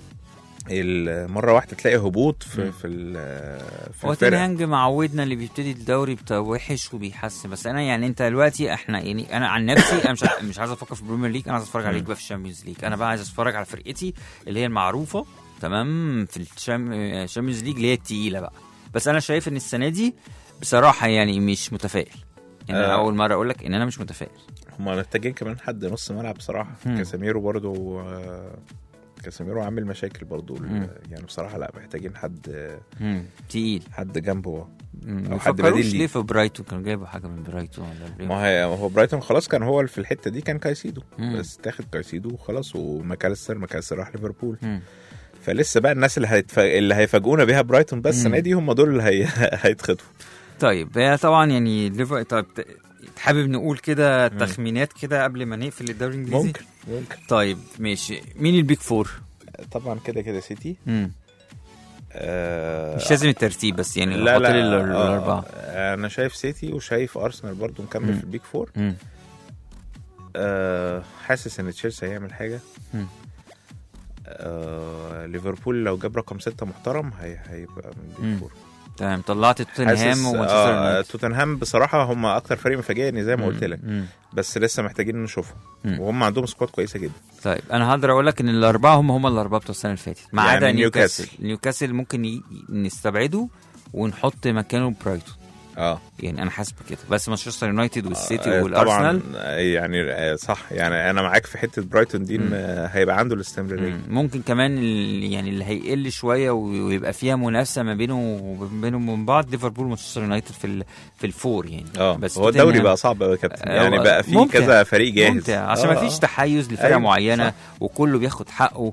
ال- مره واحده تلاقي هبوط في مم. في ال- في هو الفرق تنهانج معودنا اللي بيبتدي الدوري بتاع وحش وبيحسن بس انا يعني انت دلوقتي احنا يعني انا عن نفسي انا مش ع- مش عايز افكر في البريمير ليج انا عايز اتفرج عليك بقى في الشامبيونز ليج انا بقى عايز اتفرج على فرقتي اللي هي المعروفه تمام في الشامبيونز ليج اللي هي التقيله بقى بس انا شايف ان السنه دي بصراحه يعني مش متفائل يعني أنا آه. اول مره اقول لك ان انا مش متفائل هم محتاجين كمان حد نص ملعب بصراحه مم. كاسيميرو برضو آه، كاسيميرو عامل مشاكل برضو مم. يعني بصراحه لا محتاجين حد مم. تقيل حد جنبه مم. أو ما حد فكروش بديل ليه. ليه في برايتون كانوا جايبوا حاجه من برايتون ولا بريمو. ما هي هو برايتون خلاص كان هو اللي في الحته دي كان كايسيدو مم. بس تاخد كايسيدو وخلاص وماكاليستر ماكاليستر راح ليفربول مم. فلسه بقى الناس اللي هيتف... اللي هيفاجئونا بيها برايتون بس مم. السنه دي هم دول اللي هي... هيتخطفوا طيب هي طبعا يعني ليفر طيب ت- حابب نقول كده تخمينات كده قبل ما نقفل الدوري الانجليزي ممكن ممكن طيب ماشي مين البيك فور طبعا كده كده سيتي مم. آه... مش لازم الترتيب بس يعني لا حط لا لي ال- آه، الاربعه انا شايف سيتي وشايف ارسنال برضو مكمل مم. في البيك فور مم. آه حاسس ان تشيلسي هيعمل حاجه مم. آه ليفربول لو جاب رقم ستة محترم هي... هيبقى من مم. البيك فور تمام طلعت توتنهام حاسس ومانشستر آه يونايتد توتنهام بصراحه هم اكتر فريق مفاجئني زي ما قلت لك مم. بس لسه محتاجين نشوفهم مم. وهم عندهم سكواد كويسه جدا طيب انا هقدر اقول لك ان الاربعه هم هم الاربعه بتوع السنه اللي فاتت ما يعني عدا نيوكاسل. نيوكاسل نيوكاسل ممكن ي... نستبعده ونحط مكانه برايتون اه يعني انا حاسس بكده بس مانشستر يونايتد والسيتي آه، والارسنال طبعا آه، يعني آه، صح يعني انا معاك في حته برايتون دي إن، آه، هيبقى عنده الاستمراريه مم. ممكن كمان ال- يعني اللي هيقل شويه و- ويبقى فيها منافسه ما بينه وبينهم وبين بعض ليفربول ومانشستر يونايتد في ال- في الفور يعني اه بس هو الدوري توتنهام- بقى صعب قوي يا كابتن آه، يعني هو بقى في ممتع. كذا فريق جاهز ممتع عشان ما آه، فيش تحيز لفرقه أيوة، معينه صح. وكله بياخد حقه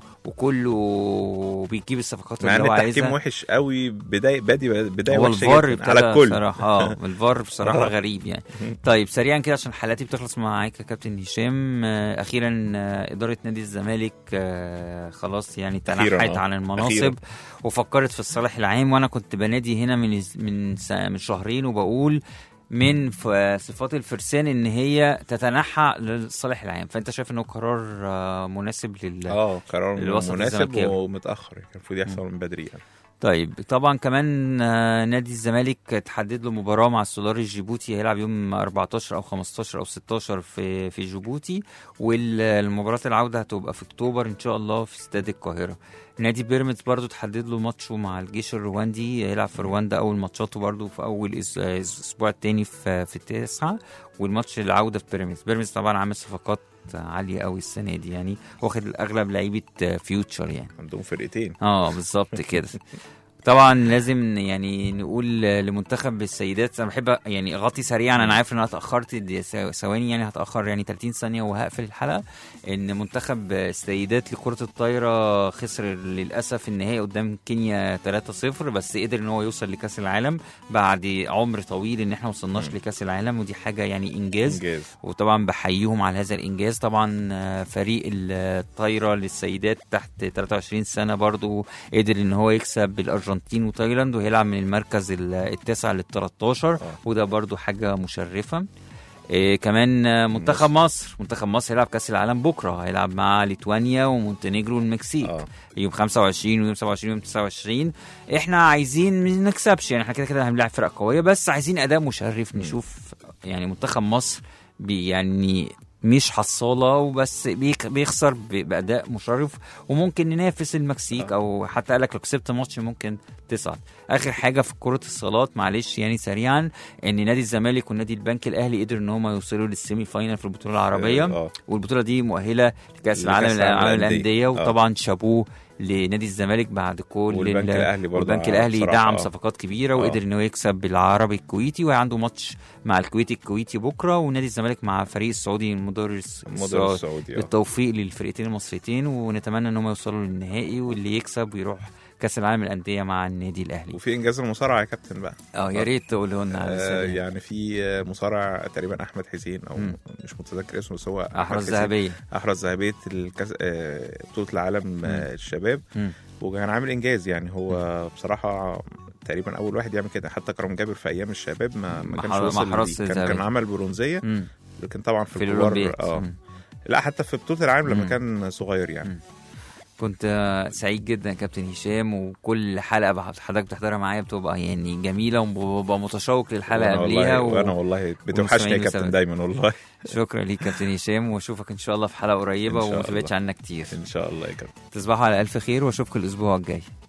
وكله بيجيب الصفقات مع اللي ان هو التحكيم عايزها وحش قوي بدايه بادي بدايه هو وحشه الفار جداً ابتدى على الكل بصراحه اه الفار بصراحه آه. غريب يعني طيب سريعا كده عشان حلقاتي بتخلص معاك يا كابتن هشام آه، اخيرا آه، اداره نادي الزمالك آه، خلاص يعني أخيراً، تنحت آه. عن المناصب أخيراً. وفكرت في الصالح العام وانا كنت بنادي هنا من من س- من شهرين وبقول من ف- صفات الفرسان ان هي تتنحى للصالح العام فانت شايف انه قرار آه، مناسب لل اه قرار الوسط مناسب الزملكاوي. ومتاخر كان المفروض يحصل من بدري يعني طيب طبعا كمان آه، نادي الزمالك تحدد له مباراه مع السولار الجيبوتي هيلعب يوم 14 او 15 او 16 في في جيبوتي والمباراه العوده هتبقى في اكتوبر ان شاء الله في استاد القاهره نادي بيراميدز برضو تحدد له ماتشه مع الجيش الرواندي هيلعب في رواندا اول ماتشاته برضو في اول أس- الاسبوع الثاني في في التاسعه والماتش العوده في بيراميدز بيراميدز طبعا عامل صفقات عاليه قوي السنه دي يعني واخد اغلب لعيبه فيوتشر يعني عندهم فرقتين اه بالظبط كده طبعا لازم يعني نقول لمنتخب السيدات انا بحب يعني اغطي سريعا انا عارف ان انا اتاخرت دي ثو- ثواني يعني هتاخر يعني 30 ثانيه وهقفل الحلقه ان منتخب السيدات لكره الطايره خسر للاسف النهائي قدام كينيا 3-0 بس قدر ان هو يوصل لكاس العالم بعد عمر طويل ان احنا ما وصلناش لكاس العالم ودي حاجه يعني انجاز انجاز وطبعا بحييهم على هذا الانجاز طبعا آه، فريق الطايره للسيدات تحت 23 سنه برضو قدر ان هو يكسب الارجنتين وتايلاند وهيلعب من المركز ال- التاسع لل 13 وده برضو حاجه مشرفه إيه كمان آه، منتخب مصر منتخب مصر هيلعب كاس العالم بكره هيلعب مع ليتوانيا ومونتينيجرو والمكسيك اه يوم 25 ويوم 27 ويوم 29 احنا عايزين ما نكسبش يعني احنا كده كده هنلاعب فرق قويه بس عايزين اداء مشرف نشوف يعني منتخب مصر بي يعني مش حصاله وبس بيك- بيخسر ب- باداء مشرف وممكن ننافس المكسيك او حتى قالك لو كسبت ماتش ممكن تصعد اخر حاجه في كره الصالات معلش يعني سريعا ان نادي الزمالك ونادي البنك الاهلي قدروا ان هم يوصلوا للسيمي فاينال في البطوله العربيه اه والبطوله دي مؤهله لكاس لكأس العالم العالم للألعاب للأندية. الانديه آه. وطبعا شابوه لنادي الزمالك بعد كل والبنك ال- الأهلي برضه والبنك آه، الاهلي بصراحة، دعم آه. صفقات كبيره آه. وقدر انه يكسب بالعربي الكويتي وعنده ماتش مع الكويتي الكويتي بكره ونادي الزمالك مع فريق السعودي المدرس المدرب السعودي اه بالتوفيق للفرقتين المصريتين ونتمنى ان هم يوصلوا للنهائي واللي يكسب ويروح كاس العالم للانديه مع النادي الاهلي وفي انجاز المصارعه يا كابتن بقى اه يا ريت تقولوا لنا على آه السريع. يعني في آه، مصارع تقريبا احمد حسين او مم. مش متذكر اسمه بس هو أحمد احرز حسين. ذهبيه احرز ذهبيه الكاس آه، بطوله العالم آه، الشباب مم. وكان عامل انجاز يعني هو بصراحه تقريبا اول واحد يعمل كده حتى كرم جابر في ايام الشباب ما, ما ما كانش حر- ما وصل حرصش ليه. كان, كان الذهبية. عمل برونزيه مم. لكن طبعا في, في الكبار الاولمبياد اه مم. لا حتى في بطوله العالم لما مم. كان صغير يعني مم. كنت آه، سعيد جدا يا كابتن هشام وكل حلقه بح- حضرتك بتحضرها معايا بتبقى يعني جميله وببقى متشوق للحلقه وأنا قبليها والله وانا و... والله بتوحشني يا ومستمعين كابتن وسبب. دايما والله شكرا ليك كابتن هشام واشوفك ان شاء الله في حلقه قريبه إن شاء وما تبعدش الله. عنا كتير ان شاء الله يا كابتن تصبحوا على الف خير واشوفكم الاسبوع الجاي